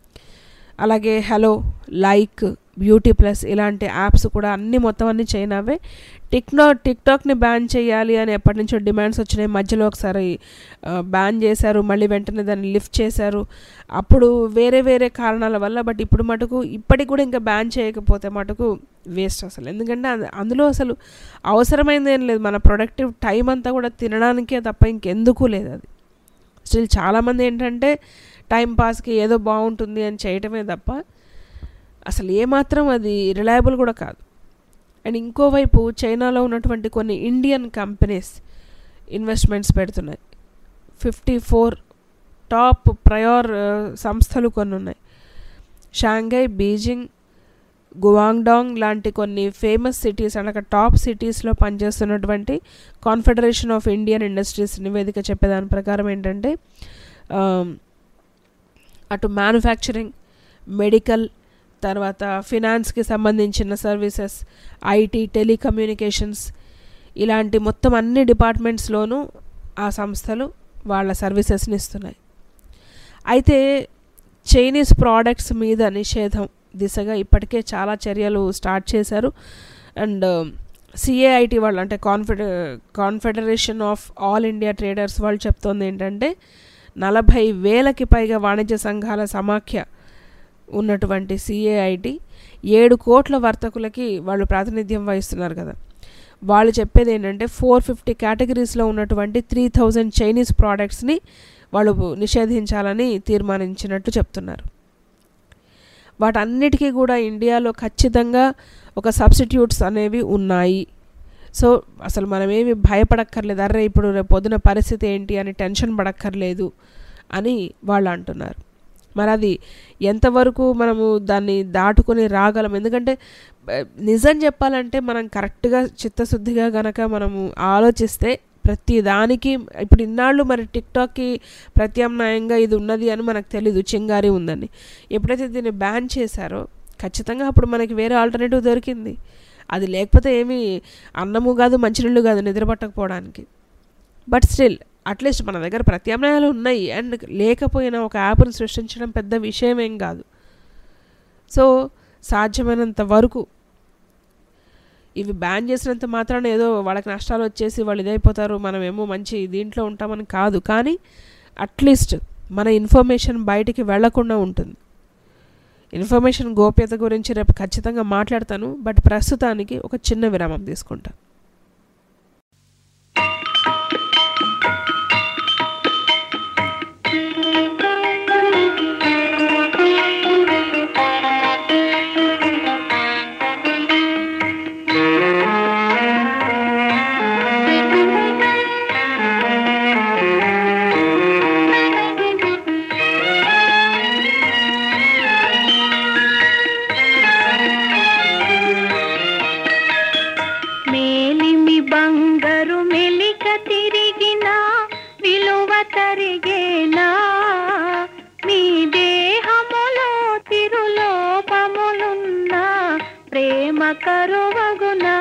అలాగే హలో లైక్ బ్యూటీ ప్లస్ ఇలాంటి యాప్స్ కూడా అన్నీ మొత్తం అన్నీ చైనావే టిక్నో టిక్టాక్ని బ్యాన్ చేయాలి అని ఎప్పటి నుంచో డిమాండ్స్ వచ్చినాయి మధ్యలో ఒకసారి బ్యాన్ చేశారు మళ్ళీ వెంటనే దాన్ని లిఫ్ట్ చేశారు అప్పుడు వేరే వేరే కారణాల వల్ల బట్ ఇప్పుడు మటుకు ఇప్పటికి కూడా ఇంకా బ్యాన్ చేయకపోతే మటుకు వేస్ట్ అసలు ఎందుకంటే అది- అందులో అసలు అవసరమైంది ఏం లేదు మన ప్రొడక్టివ్ టైం అంతా కూడా తినడానికే తప్ప ఇంకెందుకు లేదు అది స్టిల్ చాలామంది ఏంటంటే టైం పాస్కి ఏదో బాగుంటుంది అని చేయటమే తప్ప అసలు ఏమాత్రం అది రిలయబుల్ కూడా కాదు అండ్ ఇంకోవైపు చైనాలో ఉన్నటువంటి కొన్ని ఇండియన్ కంపెనీస్ ఇన్వెస్ట్మెంట్స్ పెడుతున్నాయి ఫిఫ్టీ ఫోర్ టాప్ ప్రయోర్ సంస్థలు కొన్ని ఉన్నాయి షాంఘై బీజింగ్ గువాంగ్డాంగ్ లాంటి కొన్ని ఫేమస్ సిటీస్ అనగా టాప్ సిటీస్లో పనిచేస్తున్నటువంటి కాన్ఫెడరేషన్ ఆఫ్ ఇండియన్ ఇండస్ట్రీస్ నివేదిక చెప్పేదాని ప్రకారం ఏంటంటే అటు మ్యానుఫ్యాక్చరింగ్ మెడికల్ తర్వాత ఫినాన్స్కి సంబంధించిన సర్వీసెస్ ఐటీ టెలికమ్యూనికేషన్స్ ఇలాంటి మొత్తం అన్ని డిపార్ట్మెంట్స్లోనూ ఆ సంస్థలు వాళ్ళ సర్వీసెస్ని ఇస్తున్నాయి అయితే చైనీస్ ప్రోడక్ట్స్ మీద నిషేధం దిశగా ఇప్పటికే చాలా చర్యలు స్టార్ట్ చేశారు అండ్ సిఏఐటి వాళ్ళు అంటే confed confederation of all India traders వాళ్ళు చెప్తోంది ఏంటంటే నలభై వేలకి పైగా వాణిజ్య సంఘాల సమాఖ్య ఉన్నటువంటి సిఏఐటి ఏడు కోట్ల వర్తకులకి వాళ్ళు ప్రాతినిధ్యం వహిస్తున్నారు కదా వాళ్ళు చెప్పేది ఏంటంటే ఫోర్ ఫిఫ్టీ కేటగిరీస్లో ఉన్నటువంటి త్రీ థౌజండ్ చైనీస్ ప్రోడక్ట్స్ని వాళ్ళు నిషేధించాలని తీర్మానించినట్టు చెప్తున్నారు వాటన్నిటికీ కూడా ఇండియాలో ఖచ్చితంగా ఒక సబ్స్టిట్యూట్స్ అనేవి ఉన్నాయి సో అసలు మనమేమి భయపడక్కర్లేదు అర్రే ఇప్పుడు రేపు పొద్దున పరిస్థితి ఏంటి అని టెన్షన్ పడక్కర్లేదు అని వాళ్ళు అంటున్నారు మరి అది ఎంతవరకు మనము దాన్ని దాటుకొని రాగలం ఎందుకంటే ఆ, నిజం చెప్పాలంటే మనం కరెక్ట్గా చిత్తశుద్ధిగా గనక మనము ఆలోచిస్తే ప్రతి దానికి ఇప్పుడు ఇన్నాళ్ళు మరి టిక్టాక్కి ప్రత్యామ్నాయంగా ఇది ఉన్నది అని మనకు తెలీదు చింగారి ఉందని ఎప్పుడైతే దీన్ని బ్యాన్ చేశారో ఖచ్చితంగా అప్పుడు మనకి వేరే ఆల్టర్నేటివ్ దొరికింది అది లేకపోతే ఏమీ అన్నము కాదు మంచినీళ్ళు కాదు నిద్ర పట్టకపోవడానికి బట్ స్టిల్ అట్లీస్ట్ మన దగ్గర ప్రత్యామ్నాయాలు ఉన్నాయి అండ్ లేకపోయినా ఒక యాప్ను సృష్టించడం పెద్ద విషయం ఏం కాదు సో సాధ్యమైనంత వరకు ఇవి బ్యాన్ చేసినంత మాత్రాన ఏదో వాళ్ళకి నష్టాలు వచ్చేసి వాళ్ళు ఇదైపోతారు మనమేమో మంచి దీంట్లో ఉంటామని కాదు కానీ అట్లీస్ట్ మన ఇన్ఫర్మేషన్ బయటికి వెళ్లకుండా ఉంటుంది ఇన్ఫర్మేషన్ గోప్యత గురించి రేపు ఖచ్చితంగా మాట్లాడతాను బట్ ప్రస్తుతానికి ఒక చిన్న విరామం తీసుకుంటా మేలిమి బంగారు మెలిక తిరిగిన విలువ తరిగేనా మీ దేహములో తిరులోపములున్నా ప్రేమ కరువగునా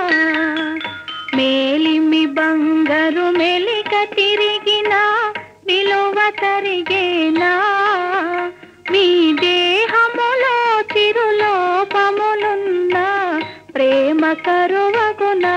మేలిమి బంగారు మెలిక తిరిగిన విలువ తరిగేనా మీ దేహములో తిరులోపములున్నా ప్రేమ కరువగునా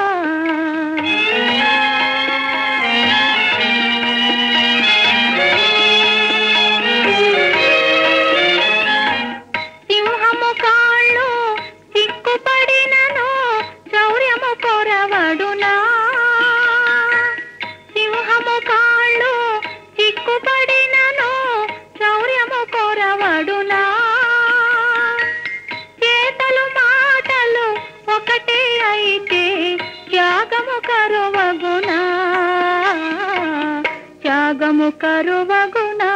సింహము కాళ్ళు సిక్కుపడినను శౌర్యము కొరవడునా సింహము కాళ్ళు సిక్కుపడినను శౌర్యము కొరవడునా చేతలు మాటలు ఒకటే అయితే త్యాగము కరువగునా త్యాగము కరువగునా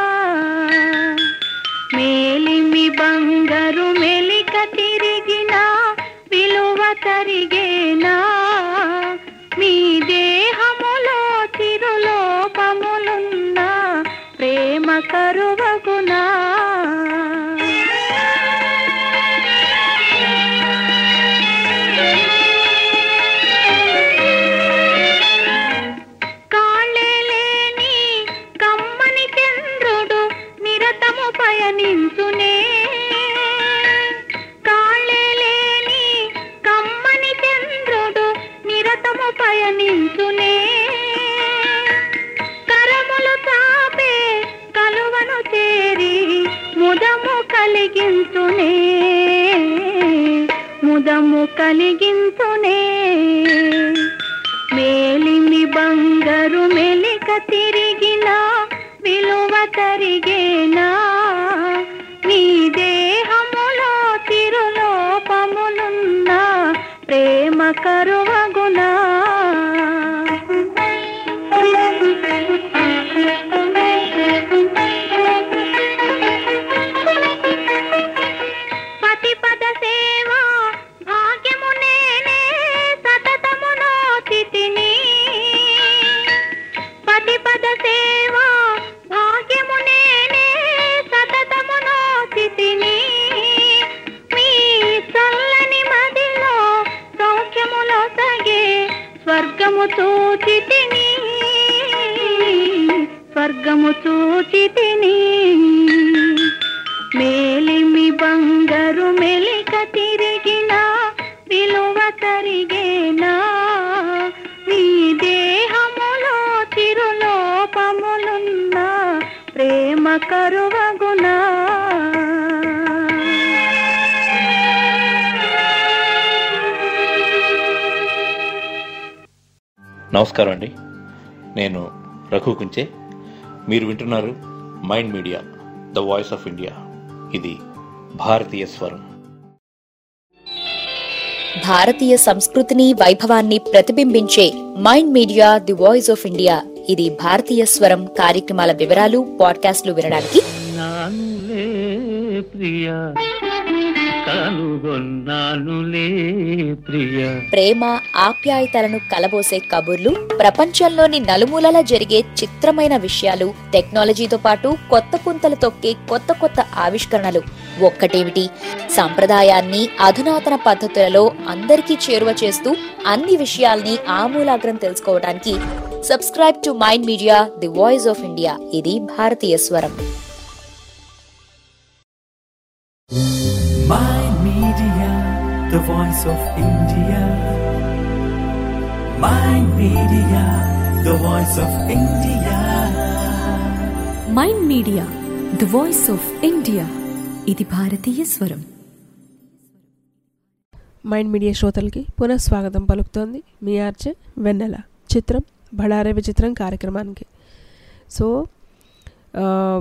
మేలిమి బంగారు మెలిక తిరిగిన విలువ తరిగేనా మీ దేహములో తిరులోపములున్నా ప్రేమ కరువగునా కాళ్ళే లేని కమ్మని చంద్రుడు నిరతము పయనించునే కాళ్ళే లేని కమ్మని చంద్రుడు నిరతము పయనించునే కరములు తాపే కలువను చేరి ముదము కలిగించునే ముదము కలిగించునే మేలిమి బంగారు మెలిక తిరిగిన విలువ తరిగేనా నీ దేహములో తిరులోపములున్నా ప్రేమ కరువగునా పతిపద సేవ భాగ్యము నేనే సతతము నోచితిని పతిపద సేవ భాగ్యము నేనే చూచితిని స్వర్గము చూచితిని మేలిమి బంగారు మెలిక తిరిగిన విలువ తరిగేనా నీ దేహములో చిరులోపములున్న ప్రేమ కరువగునా నమస్కారం అండి నేను రఘు కుంచే మీరు వింటున్నారు Mind Media the voice of India ఇది భారతీయ స్వరం భారతీయ సంస్కృతిని వైభవాన్ని ప్రతిబింబించే Mind Media the voice of India ఇది భారతీయ స్వరం కార్యక్రమాల వివరాలు పాడ్కాస్ట్లు వినడానికి నానులే ప్రియ కనుగొన్నానులే ప్రియ ప్రేమ ఆప్యాయతలను కలబోసే కబుర్లు ప్రపంచంలోని నలుమూలలా జరిగే చిత్రమైన విషయాలు టెక్నాలజీతో పాటు కొత్త పుంతలు తొక్కే కొత్త కొత్త ఆవిష్కరణలు ఒక్కటేమిటి సంప్రదాయాన్ని అధునాతన పద్ధతులలో అందరికీ చేరువ చేస్తూ అన్ని విషయాల్ని ఆమూలాగ్రం తెలుసుకోవడానికి subscribe to Mind Media the voice of India ఇది భారతీయ స్వరం Mind Media, the voice of India. Mind Media, the voice of India. Mind Media the voice of India ఇది భారతీయ స్వరం మైండ్ మీడియా శ్రోతలకి పునః స్వాగతం పలుకుతోంది మీ ఆర్చే వెన్నెల చిత్రం బడారే విచిత్రం కార్యక్రమానికి సో ఆ,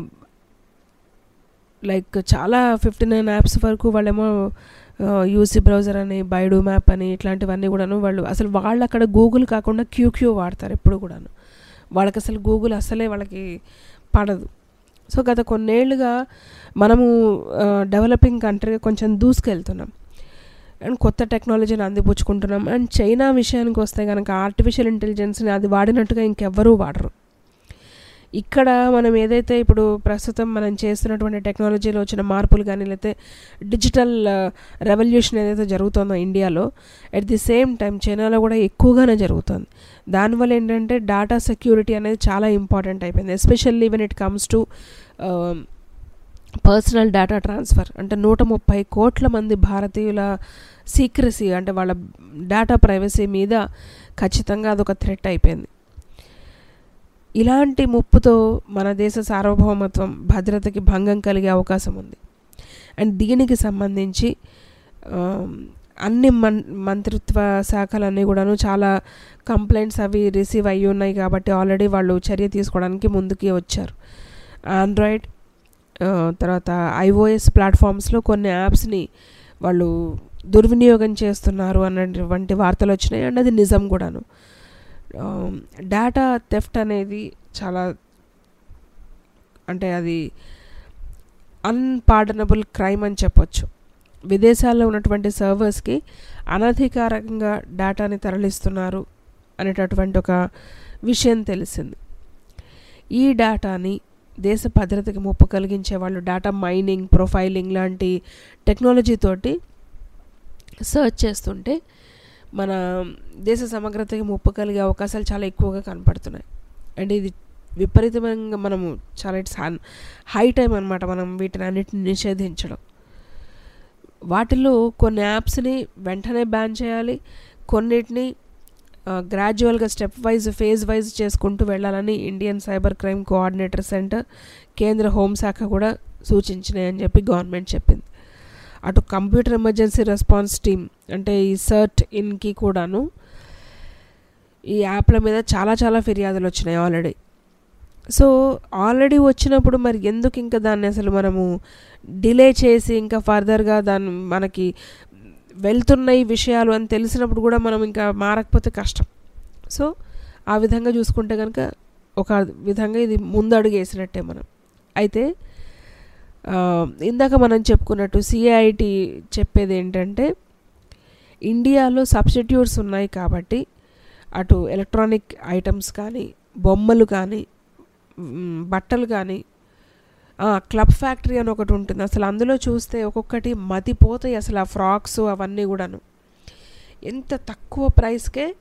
లైక్ చాలా ఫిఫ్టీ నైన్ యాప్స్ వరకు వాళ్ళేమో యూసీ బ్రౌజర్ అని బైడు మ్యాప్ అని ఇట్లాంటివన్నీ కూడాను వాళ్ళు అసలు వాళ్ళు అక్కడ గూగుల్ కాకుండా క్యూక్యూ వాడతారు ఎప్పుడు కూడాను వాళ్ళకి అసలు గూగుల్ అసలే వాళ్ళకి పడదు సో గత కొన్నేళ్లుగా మనము డెవలపింగ్ కంట్రీ కొంచెం దూసుకెళ్తున్నాం అండ్ కొత్త టెక్నాలజీని అందిపుచ్చుకుంటున్నాం అండ్ చైనా విషయానికి వస్తే కనుక ఆర్టిఫిషియల్ ఇంటెలిజెన్స్ని అది వాడినట్టుగా ఇంకెవ్వరూ వాడరు ఇక్కడ మనం ఏదైతే ఇప్పుడు ప్రస్తుతం మనం చేస్తున్నటువంటి టెక్నాలజీలో వచ్చిన మార్పులు కానీ లేకపోతే డిజిటల్ రెవల్యూషన్ ఏదైతే జరుగుతుందో ఇండియాలో అట్ ది సేమ్ టైం చైనాలో కూడా ఎక్కువగానే జరుగుతుంది దానివల్ల ఏంటంటే డేటా సెక్యూరిటీ అనేది చాలా ఇంపార్టెంట్ అయిపోయింది especially when it comes to personal data transfer అంటే నూట ముప్పై కోట్ల మంది భారతీయుల సీక్రసీ అంటే వాళ్ళ డేటా ప్రైవసీ మీద ఖచ్చితంగా అదొక థ్రెట్ అయిపోయింది ఇలాంటి ముప్పుతో మన దేశ సార్వభౌమత్వం భద్రతకి భంగం కలిగే అవకాశం ఉంది అండ్ దీనికి సంబంధించి ఆ, అన్ని మన్ మంత్రిత్వ శాఖలన్నీ కూడాను చాలా కంప్లైంట్స్ అవి రిసీవ్ అయ్యి ఉన్నాయి కాబట్టి ఆల్రెడీ వాళ్ళు చర్య తీసుకోవడానికి ముందుకి వచ్చారు ఆండ్రాయిడ్ ఆ, తర్వాత ఐఓఎస్ ప్లాట్ఫామ్స్లో కొన్ని యాప్స్ని వాళ్ళు దుర్వినియోగం చేస్తున్నారు అన్నటువంటి వార్తలు వచ్చినాయి అండ్ అది నిజం కూడాను డేటా థెఫ్ట్ అనేది చాలా అంటే అది అన్పార్డనబుల్ క్రైమ్ అని చెప్పొచ్చు విదేశాల్లో ఉన్నటువంటి సర్వర్స్కి అనధికారికంగా డేటాని తరలిస్తున్నారు అనేటటువంటి ఒక విషయం తెలిసింది ఈ డేటాని దేశ భద్రతకి ముప్పు కలిగించే వాళ్ళు డేటా మైనింగ్ ప్రొఫైలింగ్ లాంటి టెక్నాలజీ తోటి సర్చ్ చేస్తుంటే మన దేశ సమగ్రతకి ముప్పు కలిగే అవకాశాలు చాలా ఎక్కువగా కనపడుతున్నాయి అండ్ ఇది విపరీతంగా మనము చాలా ఇట్స్ హై టైం అనమాట మనం వీటిని అన్నిటిని నిషేధించడం వాటిల్లో కొన్ని యాప్స్ని వెంటనే బ్యాన్ చేయాలి కొన్నిటిని గ్రాడ్యువల్గా స్టెప్ వైజ్ ఫేజ్ వైజ్ చేసుకుంటూ వెళ్ళాలని Indian cyber crime coordinator centre కేంద్ర హోంశాఖ కూడా సూచించినాయని చెప్పి గవర్నమెంట్ చెప్పింది అటు కంప్యూటర్ ఎమర్జెన్సీ రెస్పాన్స్ టీమ్ అంటే ఈ సర్ట్ ఇన్కి కూడాను ఈ యాప్ల మీద చాలా చాలా ఫిర్యాదులు వచ్చినాయి ఆల్రెడీ సో ఆల్రెడీ వచ్చినప్పుడు మరి ఎందుకు ఇంకా దాన్ని అసలు మనము డిలే చేసి ఇంకా ఫర్దర్గా దాన్ని మనకి వెళ్తున్న ఈ విషయాలు అని తెలిసినప్పుడు కూడా మనం ఇంకా మారకపోతే కష్టం సో ఆ విధంగా చూసుకుంటే కనుక ఒక విధంగా ఇది ముందడుగు వేసినట్టే మనం అయితే ఆ, ఇందాక మనం చెప్పుకున్నట్టు సిఐటి చెప్పేది ఏంటంటే ఇండియాలో సబ్స్టిట్యూట్స్ ఉన్నాయి కాబట్టి అటు ఎలక్ట్రానిక్ ఐటమ్స్ కానీ బొమ్మలు కానీ మ్, బట్టలు కానీ ఆ, క్లబ్ ఫ్యాక్టరీ అని ఒకటి ఉంటుంది అసలు అందులో చూస్తే ఒక్కొక్కటి మతిపోతాయి అసలు ఆ ఫ్రాక్స్ అవన్నీ కూడాను ఎంత తక్కువ ప్రైస్కే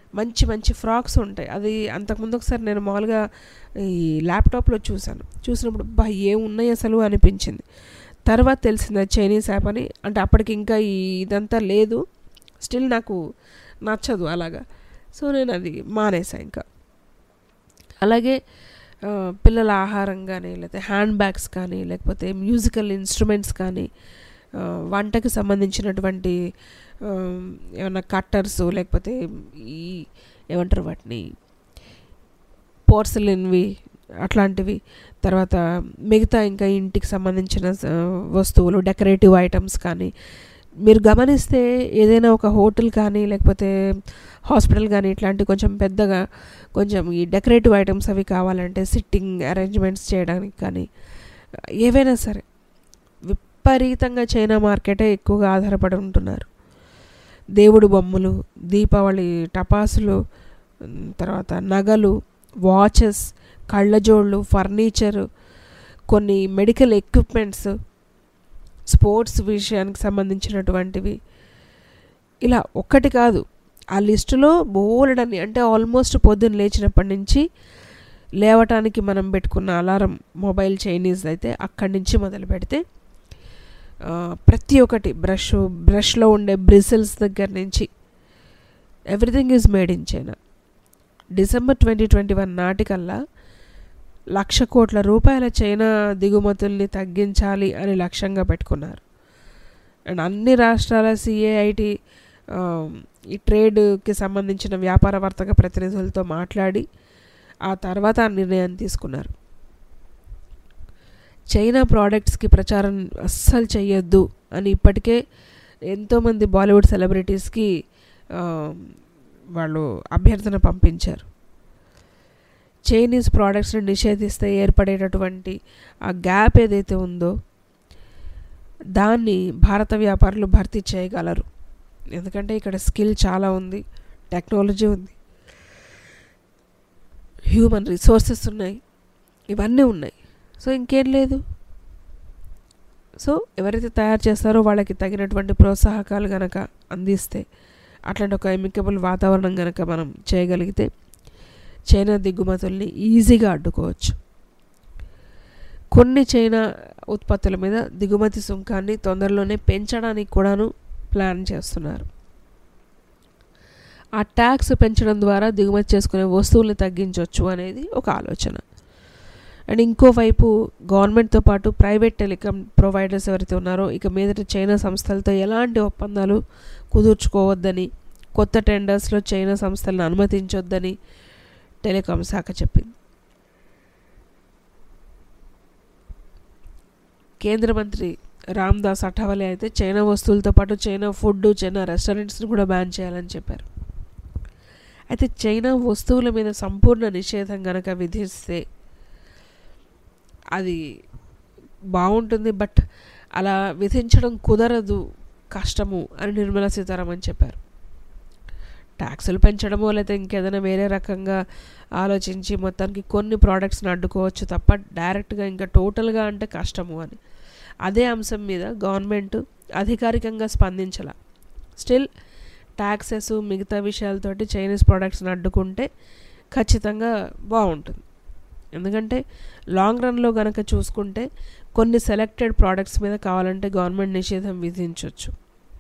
మంచి మంచి ఫ్రాక్స్ ఉంటాయి అది అంతకుముందు ఒకసారి నేను మామూలుగా ఈ ల్యాప్టాప్లో చూశాను చూసినప్పుడు బా ఏమున్నాయి అసలు అనిపించింది తర్వాత తెలిసింది అది చైనీస్ యాప్ అని అంటే అప్పటికి ఇంకా ఈ ఇదంతా లేదు స్టిల్ నాకు నచ్చదు అలాగా సో నేను అది మానేసా ఇంకా అలాగే ఆ, పిల్లల ఆహారం కానీ లేకపోతే హ్యాండ్ బ్యాగ్స్ కానీ లేకపోతే మ్యూజికల్ ఇన్స్ట్రుమెంట్స్ కానీ ఆ, వంటకి సంబంధించినటువంటి ఆ, ఏమన్నా కట్టర్స్ లేకపోతే ఈ ఏమంటారు వాటిని పోర్సలిన్వి అట్లాంటివి తర్వాత మిగతా ఇంకా ఇంటికి సంబంధించిన ఆ, వస్తువులు డెకరేటివ్ ఐటమ్స్ కానీ మీరు గమనిస్తే ఏదైనా ఒక హోటల్ కానీ లేకపోతే హాస్పిటల్ కానీ ఇట్లాంటి కొంచెం పెద్దగా కొంచెం ఈ డెకరేటివ్ ఐటమ్స్ అవి కావాలంటే సిట్టింగ్ అరేంజ్మెంట్స్ చేయడానికి కానీ ఏవైనా సరే విపరీతంగా చైనా మార్కెటే ఎక్కువగా ఆధారపడి ఉంటున్నారు దేవుడు బొమ్మలు దీపావళి టపాసులు ఉమ్, తర్వాత నగలు వాచెస్ కళ్ళజోళ్ళు ఫర్నిచరు కొన్ని మెడికల్ ఎక్విప్మెంట్స్ స్పోర్ట్స్ విషయానికి సంబంధించినటువంటివి ఇలా ఒక్కటి కాదు ఆ లిస్టులో బోలెడని అంటే ఆల్మోస్ట్ పొద్దున్న లేచినప్పటి నుంచి లేవటానికి మనం పెట్టుకున్న అలారం మొబైల్ చైనీస్ అయితే అక్కడి నుంచి మొదలు పెడితే ఆ, ప్రతి ఒక్కటి బ్రష్ బ్రష్లో ఉండే బ్రిసిల్స్ దగ్గర నుంచి everything is made in China December twenty twenty one నాటికల్లా లక్ష కోట్ల రూపాయల చైనా దిగుమతుల్ని తగ్గించాలి అని లక్ష్యంగా పెట్టుకున్నారు అండ్ అన్ని రాష్ట్రాల సిఏఐటి ఈ ట్రేడ్కి సంబంధించిన వ్యాపార వర్తక ప్రతినిధులతో మాట్లాడి ఆ తర్వాత ఆ నిర్ణయాన్ని తీసుకున్నారు చైనా ప్రోడక్ట్స్కి ప్రచారం అస్సలు చెయ్యొద్దు అని ఇప్పటికే ఎంతోమంది బాలీవుడ్ సెలబ్రిటీస్కి ఆ, వాళ్ళు అభ్యర్థన పంపించారు చైనీస్ ప్రోడక్ట్స్ని నిషేధిస్తే ఏర్పడేటటువంటి ఆ గ్యాప్ ఏదైతే ఉందో దాన్ని భారత వ్యాపారులు భర్తీ చేయగలరు ఎందుకంటే ఇక్కడ స్కిల్ చాలా ఉంది టెక్నాలజీ ఉంది హ్యూమన్ రిసోర్సెస్ ఉన్నాయి ఇవన్నీ ఉన్నాయి సో ఇంకేం లేదు సో ఎవరైతే తయారు చేస్తారో వాళ్ళకి తగినటువంటి ప్రోత్సాహకాలు గనక అందిస్తే అట్లాంటి ఒక ఎమికబుల్ వాతావరణం గనక మనం చేయగలిగితే చైనా దిగుమతుల్ని ఈజీగా అడ్డుకోవచ్చు కొన్ని చైనా ఉత్పత్తుల మీద దిగుమతి సుంకాన్ని తొందరలోనే పెంచడానికి కూడాను ప్లాన్ చేస్తున్నారు ఆ ట్యాక్స్ పెంచడం ద్వారా దిగుమతి చేసుకునే వస్తువుల్ని తగ్గించవచ్చు అనేది ఒక ఆలోచన అండ్ ఇంకోవైపు గవర్నమెంట్తో పాటు ప్రైవేట్ టెలికాం ప్రొవైడర్స్ ఎవరైతే ఉన్నారో ఇక మీదట చైనా సంస్థలతో ఎలాంటి ఒప్పందాలు కుదుర్చుకోవద్దని కొత్త టెండర్స్లో చైనా సంస్థలను అనుమతించొద్దని టెలికాం శాఖ చెప్పింది కేంద్ర మంత్రి రామ్దాస్ అఠావలే అయితే చైనా వస్తువులతో పాటు చైనా ఫుడ్ చైనా రెస్టారెంట్స్ని కూడా బ్యాన్ చేయాలని చెప్పారు అయితే చైనా వస్తువుల మీద సంపూర్ణ నిషేధం గనక విధిస్తే అది బాగుంటుంది బట్ అలా విధించడం కుదరదు కష్టము అని నిర్మలా సీతారామన్ చెప్పారు ట్యాక్సులు పెంచడమో లేకపోతే ఇంకేదైనా వేరే రకంగా ఆలోచించి మొత్తానికి కొన్ని ప్రోడక్ట్స్ని అడ్డుకోవచ్చు తప్ప డైరెక్ట్గా ఇంకా టోటల్గా అంటే కష్టము అని అదే అంశం మీద గవర్నమెంట్ అధికారికంగా స్పందించాల స్టిల్ ట్యాక్సెస్ మిగతా విషయాలతోటి చైనీస్ ప్రోడక్ట్స్ని అడ్డుకుంటే ఖచ్చితంగా బాగుంటుంది ఎందుకంటే లాంగ్ రన్లో గనక చూసుకుంటే కొన్ని సెలెక్టెడ్ ప్రోడక్ట్స్ మీద కావాలంటే గవర్నమెంట్ నిషేధం విధించవచ్చు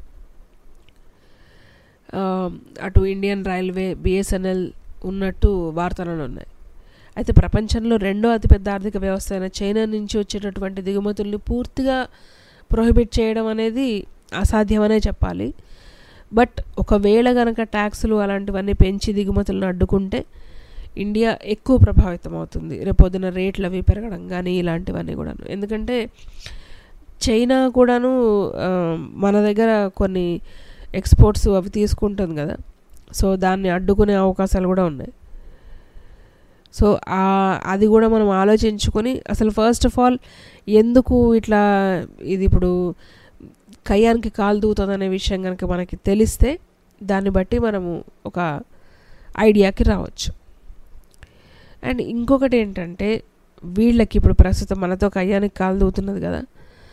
ఆ, అటు ఇండియన్ రైల్వే బిఎస్ఎన్ఎల్ ఉన్నట్టు వార్తలలో ఉన్నాయి అయితే ప్రపంచంలో రెండో అతిపెద్ద ఆర్థిక వ్యవస్థ అయిన చైనా నుంచి వచ్చేటటువంటి దిగుమతుల్ని పూర్తిగా ప్రొహిబిట్ చేయడం అనేది అసాధ్యమనే చెప్పాలి బట్ ఒకవేళ గనక ట్యాక్సులు అలాంటివన్నీ పెంచి దిగుమతులను అడ్డుకుంటే ఇండియా ఎక్కువ ప్రభావితం అవుతుంది రేపొద్దున రేట్లు అవి పెరగడం కానీ ఇలాంటివన్నీ కూడాను ఎందుకంటే చైనా కూడాను ఆ, మన దగ్గర కొన్ని ఎక్స్పోర్ట్స్ అవి తీసుకుంటుంది కదా సో దాన్ని అడ్డుకునే అవకాశాలు కూడా ఉన్నాయి సో ఆ- అది కూడా మనం ఆలోచించుకొని అసలు ఫస్ట్ ఆఫ్ ఆల్ ఎందుకు ఇట్లా ఇది ఇప్పుడు కయ్యానికి కాలు దూతుంది అనే విషయం కనుక మనకి తెలిస్తే దాన్ని బట్టి మనము ఒక ఐడియాకి రావచ్చు అండ్ ఇంకొకటి ఏంటంటే వీళ్ళకి ఇప్పుడు ప్రస్తుతం మనతో కయ్యానికి కాలు దూతున్నది కదా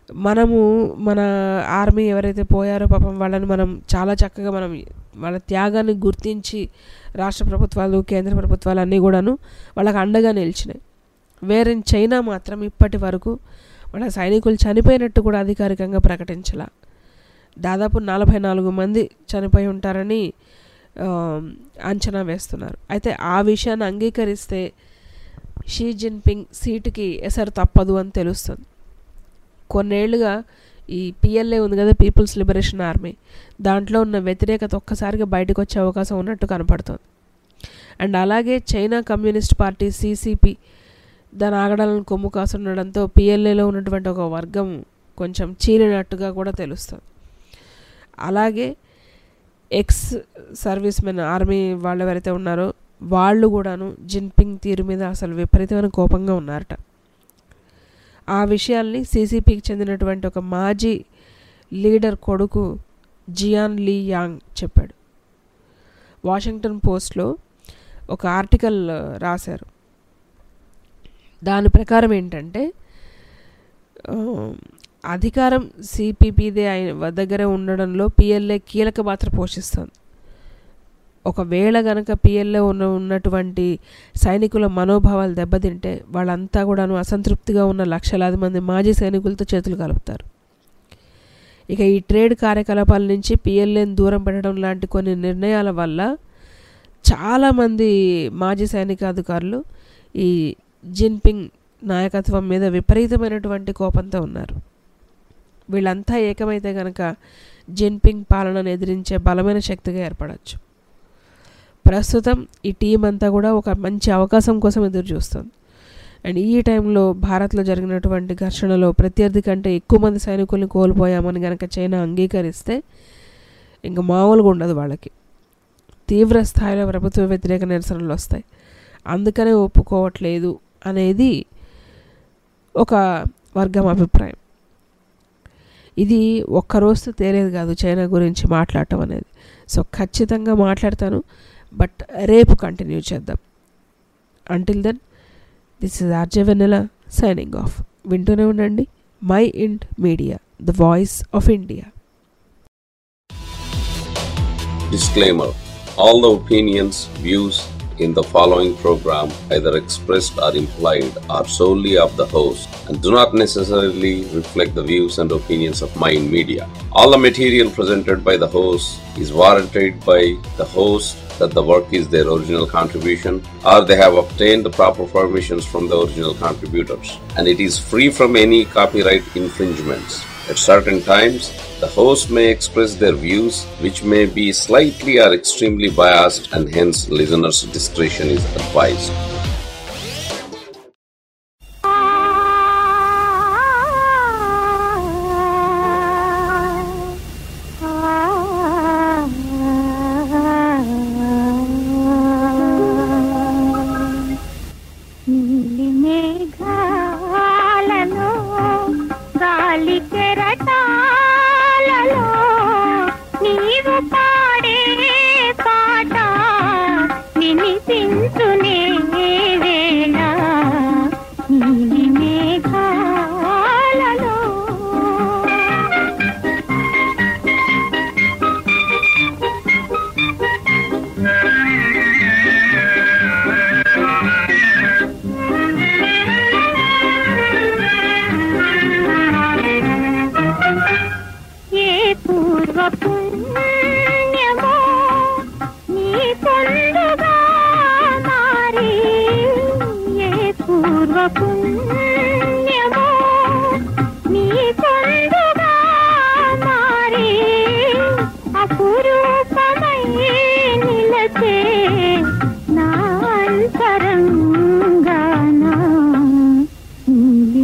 మనము మన ఆర్మీ ఎవరైతే పోయారో పాపం వాళ్ళని మనం చాలా చక్కగా మనం వాళ్ళ త్యాగాన్ని గుర్తించి రాష్ట్ర ప్రభుత్వాలు కేంద్ర ప్రభుత్వాలు అన్నీ కూడాను వాళ్ళకి అండగా నిలిచినాయి వేరే చైనా మాత్రం ఇప్పటి వరకు వాళ్ళ సైనికులు చనిపోయినట్టు కూడా అధికారికంగా ప్రకటించలా దాదాపు నలభై నాలుగు మంది చనిపోయి ఉంటారని ఆ, అంచనా వేస్తున్నారు అయితే ఆ విషయాన్ని అంగీకరిస్తే షీ జిన్పింగ్ సీటుకి ఎసరు తప్పదు అని తెలుస్తుంది కొన్నేళ్లుగా ఈ పిఎల్ఏ ఉంది కదా పీపుల్స్ లిబరేషన్ ఆర్మీ దాంట్లో ఉన్న వ్యతిరేకత ఒక్కసారిగా బయటకు వచ్చే అవకాశం ఉన్నట్టు కనపడుతుంది అండ్ అలాగే చైనా కమ్యూనిస్ట్ పార్టీ సీసీపీ దాని ఆగడాలను కొమ్ము కాసుండడంతో పిఎల్ఏలో ఉన్నటువంటి ఒక వర్గం కొంచెం చీలినట్టుగా కూడా తెలుస్తుంది అలాగే ఎక్స్ సర్వీస్ మెన్ ఆర్మీ వాళ్ళు ఎవరైతే ఉన్నారో వాళ్ళు కూడాను జిన్పింగ్ తీరు మీద అసలు విపరీతమైన కోపంగా ఉన్నారట ఆ విషయాల్ని సీసీపీకి చెందినటువంటి ఒక మాజీ లీడర్ కొడుకు జియాన్ లీ యాంగ్ చెప్పాడు వాషింగ్టన్ పోస్ట్లో ఒక ఆర్టికల్ ఆ, రాశారు దాని ప్రకారం ఏంటంటే ఆ, అధికారం సిపిపిదే ఆయన దగ్గరే ఉండడంలో పిఎల్ఏ కీలక పాత్ర పోషిస్తుంది ఒకవేళ గనక పిఎల్ఏ ఉన్న ఉన్నటువంటి సైనికుల మనోభావాలు దెబ్బతింటే వాళ్ళంతా కూడాను అసంతృప్తిగా ఉన్న లక్షలాది మంది మాజీ సైనికులతో చేతులు కలుపుతారు ఇక ఈ ట్రేడ్ కార్యకలాపాల నుంచి పిఎల్ఏని దూరం పెట్టడం లాంటి కొన్ని నిర్ణయాల వల్ల చాలామంది మాజీ సైనికాధికారులు ఈ జిన్పింగ్ నాయకత్వం మీద విపరీతమైనటువంటి కోపంతో ఉన్నారు వీళ్ళంతా ఏకమైతే కనుక జిన్పింగ్ పాలనను ఎదిరించే బలమైన శక్తిగా ఏర్పడవచ్చు ప్రస్తుతం ఈ టీం అంతా కూడా ఒక మంచి అవకాశం కోసం ఎదురు చూస్తుంది అండ్ ఈ టైంలో భారత్లో జరిగినటువంటి ఘర్షణలో ప్రత్యర్థి కంటే ఎక్కువ మంది సైనికుల్ని కోల్పోయామని కనుక చైనా అంగీకరిస్తే ఇంకా మామూలుగా ఉండదు వాళ్ళకి తీవ్ర స్థాయిలో ప్రభుత్వ వ్యతిరేక నిరసనలు వస్తాయి అందుకనే ఒప్పుకోవట్లేదు అనేది ఒక వర్గం అభిప్రాయం ఇది ఒక్క రోజుతో తేలేదు కాదు చైనా గురించి మాట్లాడటం అనేది సో ఖచ్చితంగా మాట్లాడతాను బట్ రేపు కంటిన్యూ చేద్దాం until then this is RJ Vennela signing off వింటూనే ఉండండి Mind Media the voice of India Disclaimer All the opinions, views in the following program, either expressed or implied, are solely of the host and do not necessarily reflect the views and opinions of Mind Media. All the material presented by the host is warranted by the host that the work is their original contribution or they have obtained the proper permissions from the original contributors and it is free from any copyright infringements. At certain times, the host may express their views, which may be slightly or extremely biased, and hence listeners' discretion is advised. నీలి మేఘాలలో గాలి కెరటాలలో నీవు పాడే పాట వినిపించునే వేళ నీలి మేఘాలలో ఏ పూర్వ పుణ్యమో నీ పొందుగా మారి ఏ పూర్వ పుణ్యమో నీ పొందుగా మారి అపురూపమై నిలచే నా అంతరంగానా నీలి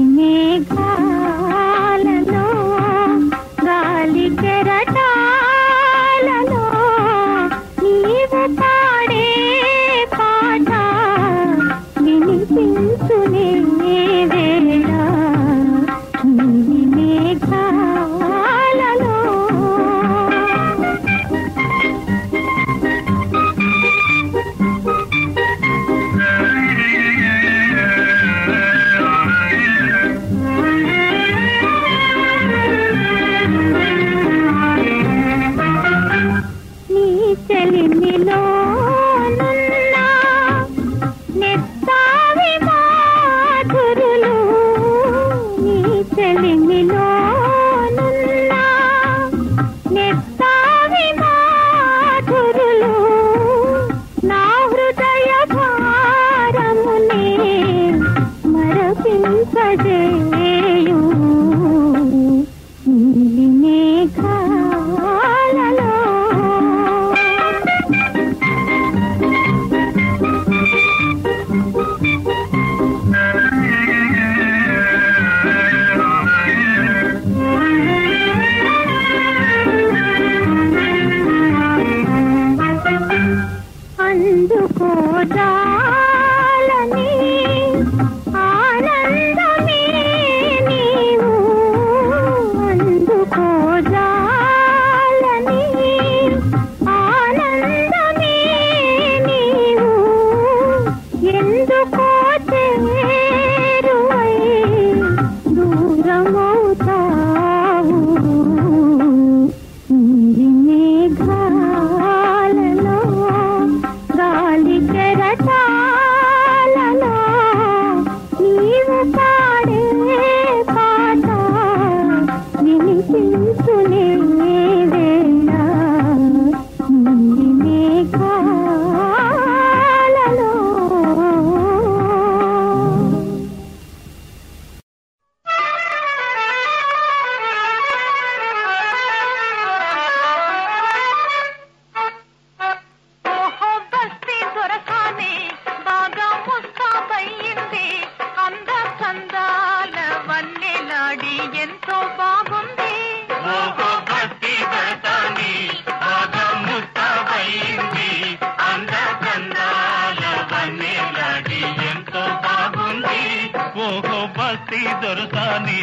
మేఘాలలో గాలి కెరటాలలో నీవు పాడే పాట వినిపించునే వేళ నీలి మేఘాలలో అందుకో జాలని ఆనందమే నీవు అందుకో జాలని ఆనందమే నీవు ఎందుకో చేరువై దూరమవుతావు నీలి మేఘాలలో గాలి కెరటాలలో నీవు పాడే పాట వినిపించునే వేళ నీలి మేఘాలలో ఓహో బస్తీ దొరకానే బాగా ముస్తాబయ్యింది అంద చందాల వన్నెలాడి ఎంతో బాగుంది ఓహో భక్తి దర్శని బాగా ముస్తాబైంది అంద చందాల వన్నెలాడి ఎంతో బాగుంది ఓహో భక్తి దొరసాని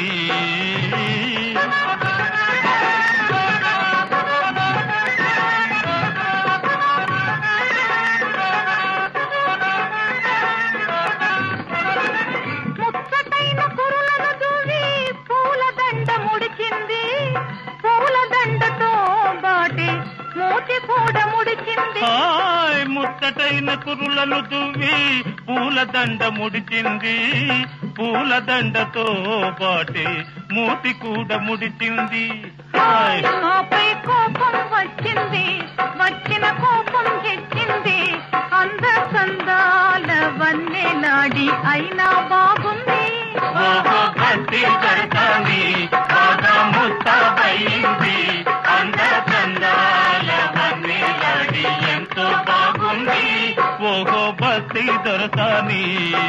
ముచ్చటైన కురులను దూవి పూలదండ ముడిచింది పూలదండతో బాటి మూతి కూడా ముడిచింది హాయ్ ముచ్చటైన కురులను దువ్వి పూలదండ ముడిచింది పూలదండతో పాటి మూతి కూడా ముడిచింది హాయ్ ఆపై కోపం వచ్చింది వచ్చిన కోపం తెచ్చింది అంద చందాల వన్నెలాడి అయినా బాగుంది ఓహో భక్తి దర్శని బాగా ముస్తాబైంది అంద చందాల వన్నెలాడి ఎంతో బాగుంది ఓహో భక్తి దొరసాని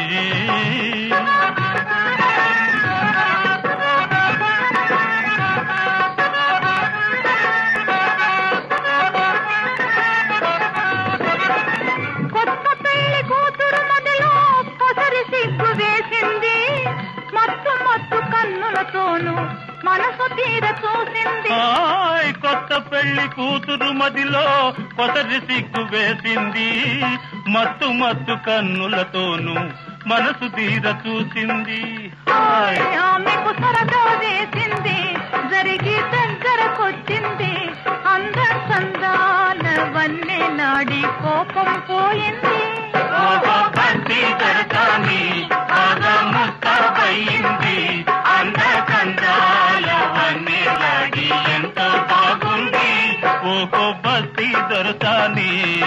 కొత్త పెళ్లి కూతురు మొదలు పొసరి సిగ్గు వేసింది మత్తు మత్తు కన్నులతోనూ మనసు తీర చూసింది హాయ్ కొత్త పెళ్లి కూతురు మదిలో కొసరి సిగ్గు వేసింది మత్తు మత్తు కన్నులతోనూ మనసు తీర చూసింది హాయ్ ఆమెకు సరదా వేసింది జరిగి దగ్గరకొచ్చింది అంద సందాల వన్నె నాడి కోపం పోయింది ఓహో భక్తి దర్శని బాగా ముస్తాబయింది అంద కందాల వన్నెలాడి ఎంతో బాగుంది ఓహో భక్తి దొరసాని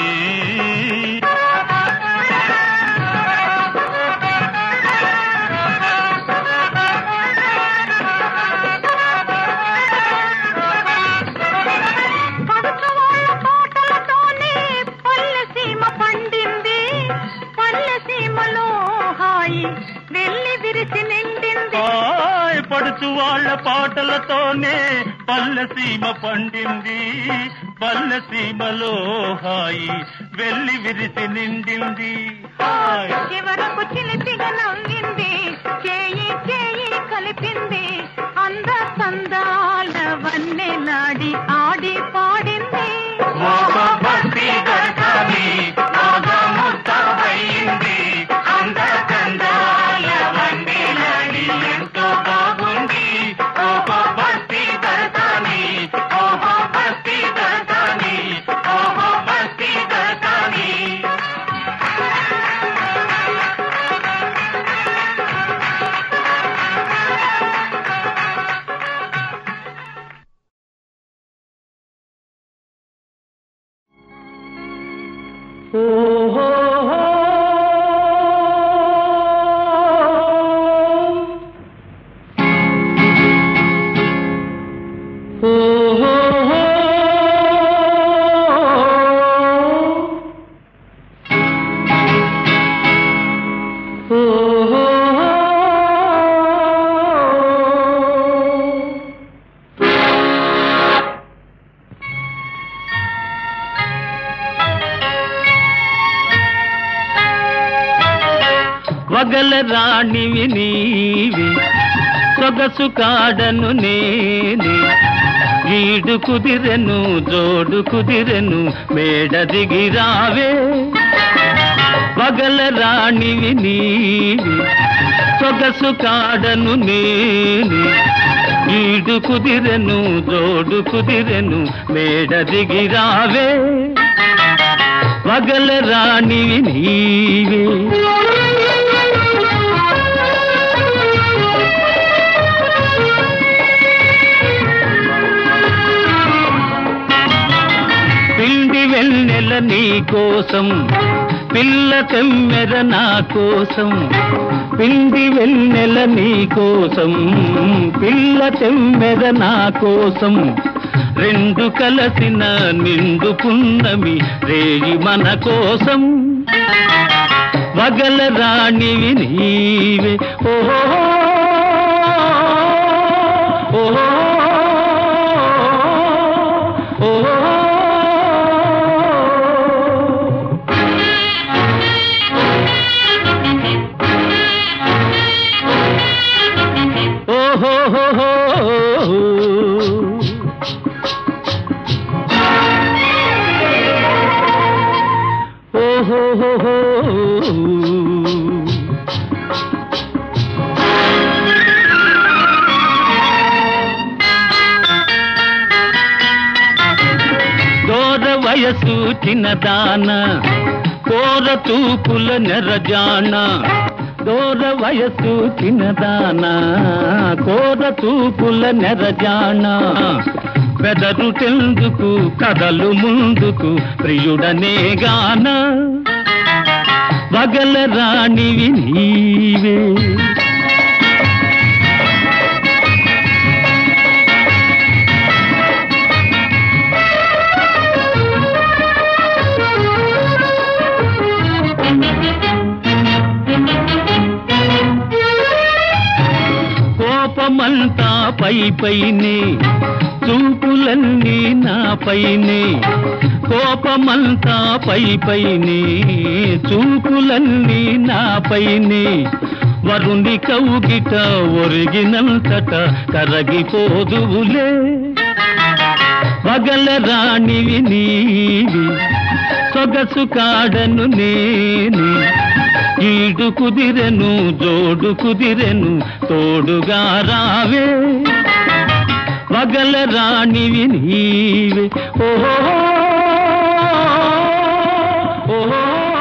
పడుచు వాళ్ళ తోటలతోనే పల్లె సీమ పండింది పల్లె సీమలో హాయి వెళ్ళి విరిసి నిండింది హాయ్ పడుచు వాళ్ళ పాటలతోనే పల్లె సీమ పండింది పల్లె సీమలో హాయి వెళ్ళి విరిసి నిండింది హాయ్ చివరకు చిలిపిగా నవ్వింది చేయి చేయి కలిపింది అంద సందాల వన్నెలాడి ఆడి పాడింది మోగ భక్తి దర్శని బాగా ముస్తాబయింది అంద కందాల వన్నెలాడి ఎంతో బాగుంది ఓహో భక్తి దర్శని ఓహో భక్తి దర్శని ఓహో భక్తి దర్శని ఓ వగల రాణివి నీవి సొగసు కాడను నేనే ఈడు కుదిరెను జోడు కుదిరెను మేడ దిగిరావే వగల రాణివి నీవి సొగసు కాడను నేనే ఈడు కుదిరెను జోడు కుదిరెను మేడ దిగిరావే వగల రాణివి నీవే పిండి వెన్నెల నీ కోసం పిల్ల తెమ్మెర నా కోసం పిండి వెన్నెల నీ కోసం పిల్ల తెమ్మెర నా కోసం రెండు కలసిన నిండు పున్నమి రేగి మన కోసం వగల రాణివి నీవే ఓహో ఓహో దూర వయసు చిన్నదాన కోర తూపుల నెరజాన దూర వయసు చిన్నదాన కోర తూపుల నెరజాన బెదరు తెందుకు కదలు ముందుకు ప్రియుడనే గాన వగల రాణివి నీవే కోపమంతా పై పైనే చూపులన్నీ నా పైనే కోపమంతా పై పైనే చూపులన్నీ నా పైనే వరుణి కౌగిట ఒరిగినంతట కరగిపోదువులే పగల రాణివి నీవి సొగసు కాడను నేనే ఈడు కుదిరెను జోడు కుదిరెను తోడుగా రావే పగల రాణివి నీవే ఓహో ఓహో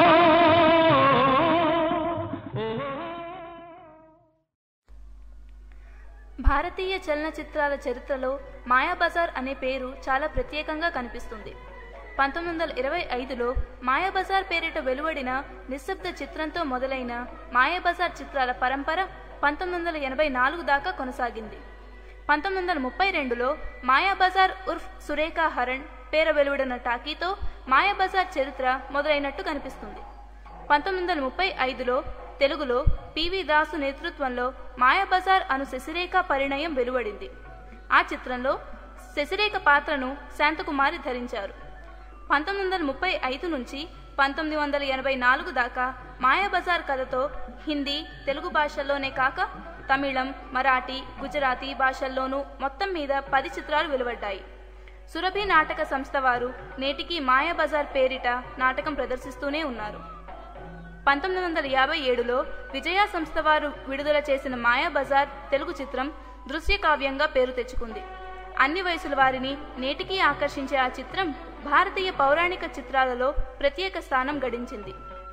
భారతీయ చలనచిత్రాల చరిత్రలో మాయాబజార్ అనే పేరు చాలా ప్రత్యేకంగా కనిపిస్తుంది పంతొమ్మిది వందల ఇరవై ఐదులో మాయాబజార్ పేరిట వెలువడిన నిశ్శబ్ద చిత్రంతో మొదలైన మాయాబజార్ చిత్రాల పరంపర పంతొమ్మిది వందల ఎనభై నాలుగు దాకా కొనసాగింది పంతొమ్మిది వందల ముప్పై రెండులో మాయాబజార్ ఉర్ఫ్ సురేఖా హరణ్ పేర వెలువడిన టాకీతో మాయాబజార్ చరిత్ర మొదలైనట్టు కనిపిస్తుంది పంతొమ్మిది వందల ముప్పై ఐదులో తెలుగులో పివి దాసు నేతృత్వంలో మాయాబజార్ అను శశిరేఖ పరిణయం వెలువడింది ఆ చిత్రంలో శశిరేఖ పాత్రను శాంతకుమారి ధరించారు పంతొమ్మిది వందల ముప్పై ఐదు నుంచి పంతొమ్మిది వందల ఎనభై నాలుగు దాకా మాయాబజార్ కథతో హిందీ తెలుగు భాషల్లోనే కాక తమిళం మరాఠీ గుజరాతీ భాషల్లోనూ మొత్తం మీద పది చిత్రాలు వెలువడ్డాయి సురభి నాటక సంస్థ వారు నేటికి మాయాబజార్ పేరిట నాటకం ప్రదర్శిస్తూనే ఉన్నారు పంతొమ్మిది వందల యాభై ఏడులో విజయ సంస్థ వారు విడుదల చేసిన మాయాబజార్ తెలుగు చిత్రం దృశ్య కావ్యంగా పేరు తెచ్చుకుంది అన్ని వయసుల వారిని నేటికీ ఆకర్షించే ఆ చిత్రం భారతీయ పౌరాణిక చిత్రాలలో ప్రత్యేక స్థానం గడించింది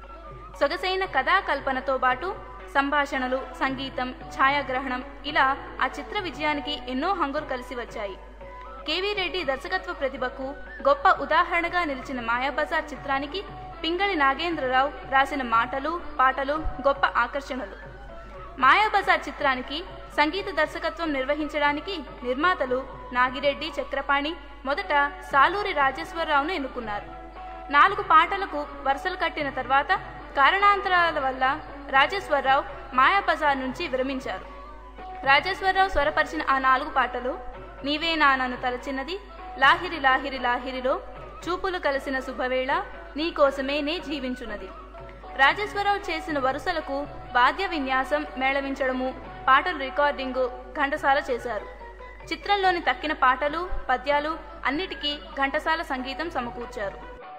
సొగసైన కథా కల్పనతో పాటు సంభాషణలు సంగీతం ఛాయాగ్రహణం ఇలా ఆ చిత్ర విజయానికి ఎన్నో హంగులు కలిసి వచ్చాయి కేవీ రెడ్డి దర్శకత్వ ప్రతిభకు గొప్ప ఉదాహరణగా నిలిచిన మాయాబజార్ చిత్రానికి పింగళి నాగేంద్రరావు రాసిన మాటలు పాటలు గొప్ప ఆకర్షణలు మాయాబజార్ చిత్రానికి సంగీత దర్శకత్వం నిర్వహించడానికి నిర్మాతలు నాగిరెడ్డి చక్రపాణి మొదట సాలూరి రాజేశ్వరరావును ఎన్నుకున్నారు నాలుగు పాటలకు వరుసలు కట్టిన తర్వాత కారణాంతరాల వల్ల రాజేశ్వరరావు మాయాబజార్ నుంచి విరమించారు రాజేశ్వరరావు స్వరపరిచిన ఆ నాలుగు పాటలు నీవే నా నన్ను తలచినది లాహిరి లాహిరి లాహిరిలో చూపులు కలిసిన శుభవేళ నీ కోసమే నే జీవించున్నది రాజేశ్వరరావు చేసిన వరుసలకు వాద్య విన్యాసం మేళవించడము పాటలు రికార్డింగు ఘంటసాల చేశారు చిత్రంలోని తక్కిన పాటలు పద్యాలు అన్నిటికీ ఘంటసాల సంగీతం సమకూర్చారు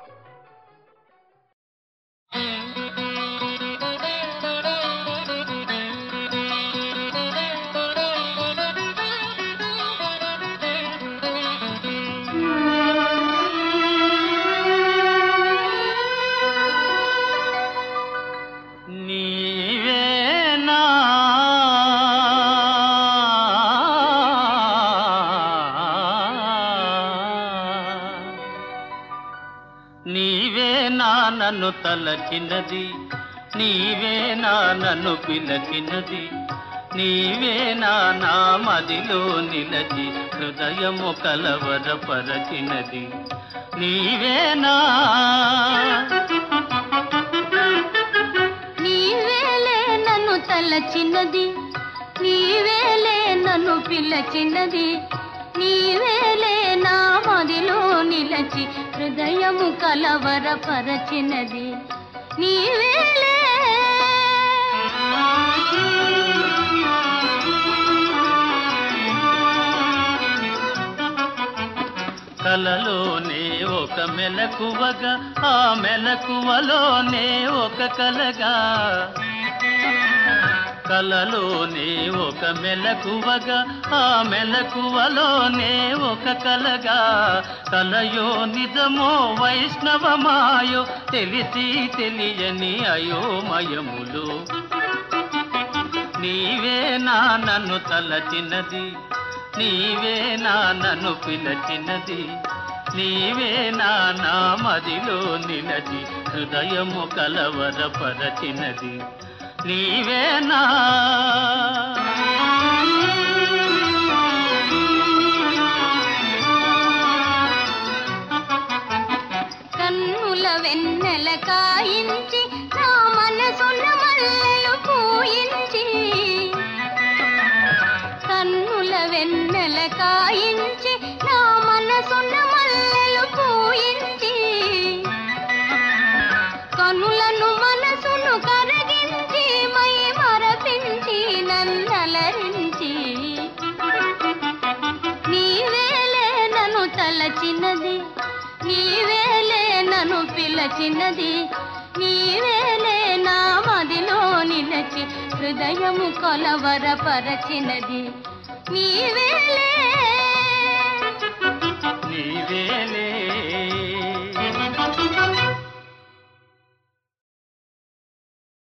నీవేనా నీవేనా నన్ను తలచినది నీవేనా నన్ను పిలచినది నీవేనా నా మదిలో నిలచి హృదయము కలవరపరచినది నీవేనా నీవేలే నన్ను తలచినది నీవేలే నన్ను పిలచినది నీవేలే నా మదిలో నిలచి హృదయము కలవరపరచినది నీవేలే కలలోనే ఒక మెలకువగా ఆ మెలకువలోనే ఒక కలగా కలలోనే ఒక మెలకువగా ఆ మెలకువలోనే ఒక కలగా కలయో నిజమో వైష్ణవమాయో తెలిసి తెలియని అయోమయములు నీవే నా నన్ను తలచినది నీవే నా నన్ను పిలచినది నీవే నా నా మదిలో నిలచి హృదయము కలవరపరచినది నీవేనా కన్నుల వెన్నెల కాయించి నా మనసున్న మల్లెలు పూయించి కన్నుల వెన్నెల కాయించి నా మనసున్న మల్లెలు పూయించి కనులను మనసును కరగించి మై మరపించి నన్నలరించి నీవేలే నన్ను తలచినది నీవేలే నన్ను పిలచినది నీవేలే నా మదిలో నిలచి హృదయము కొలవరపరచినది నీవేలే నీవేలే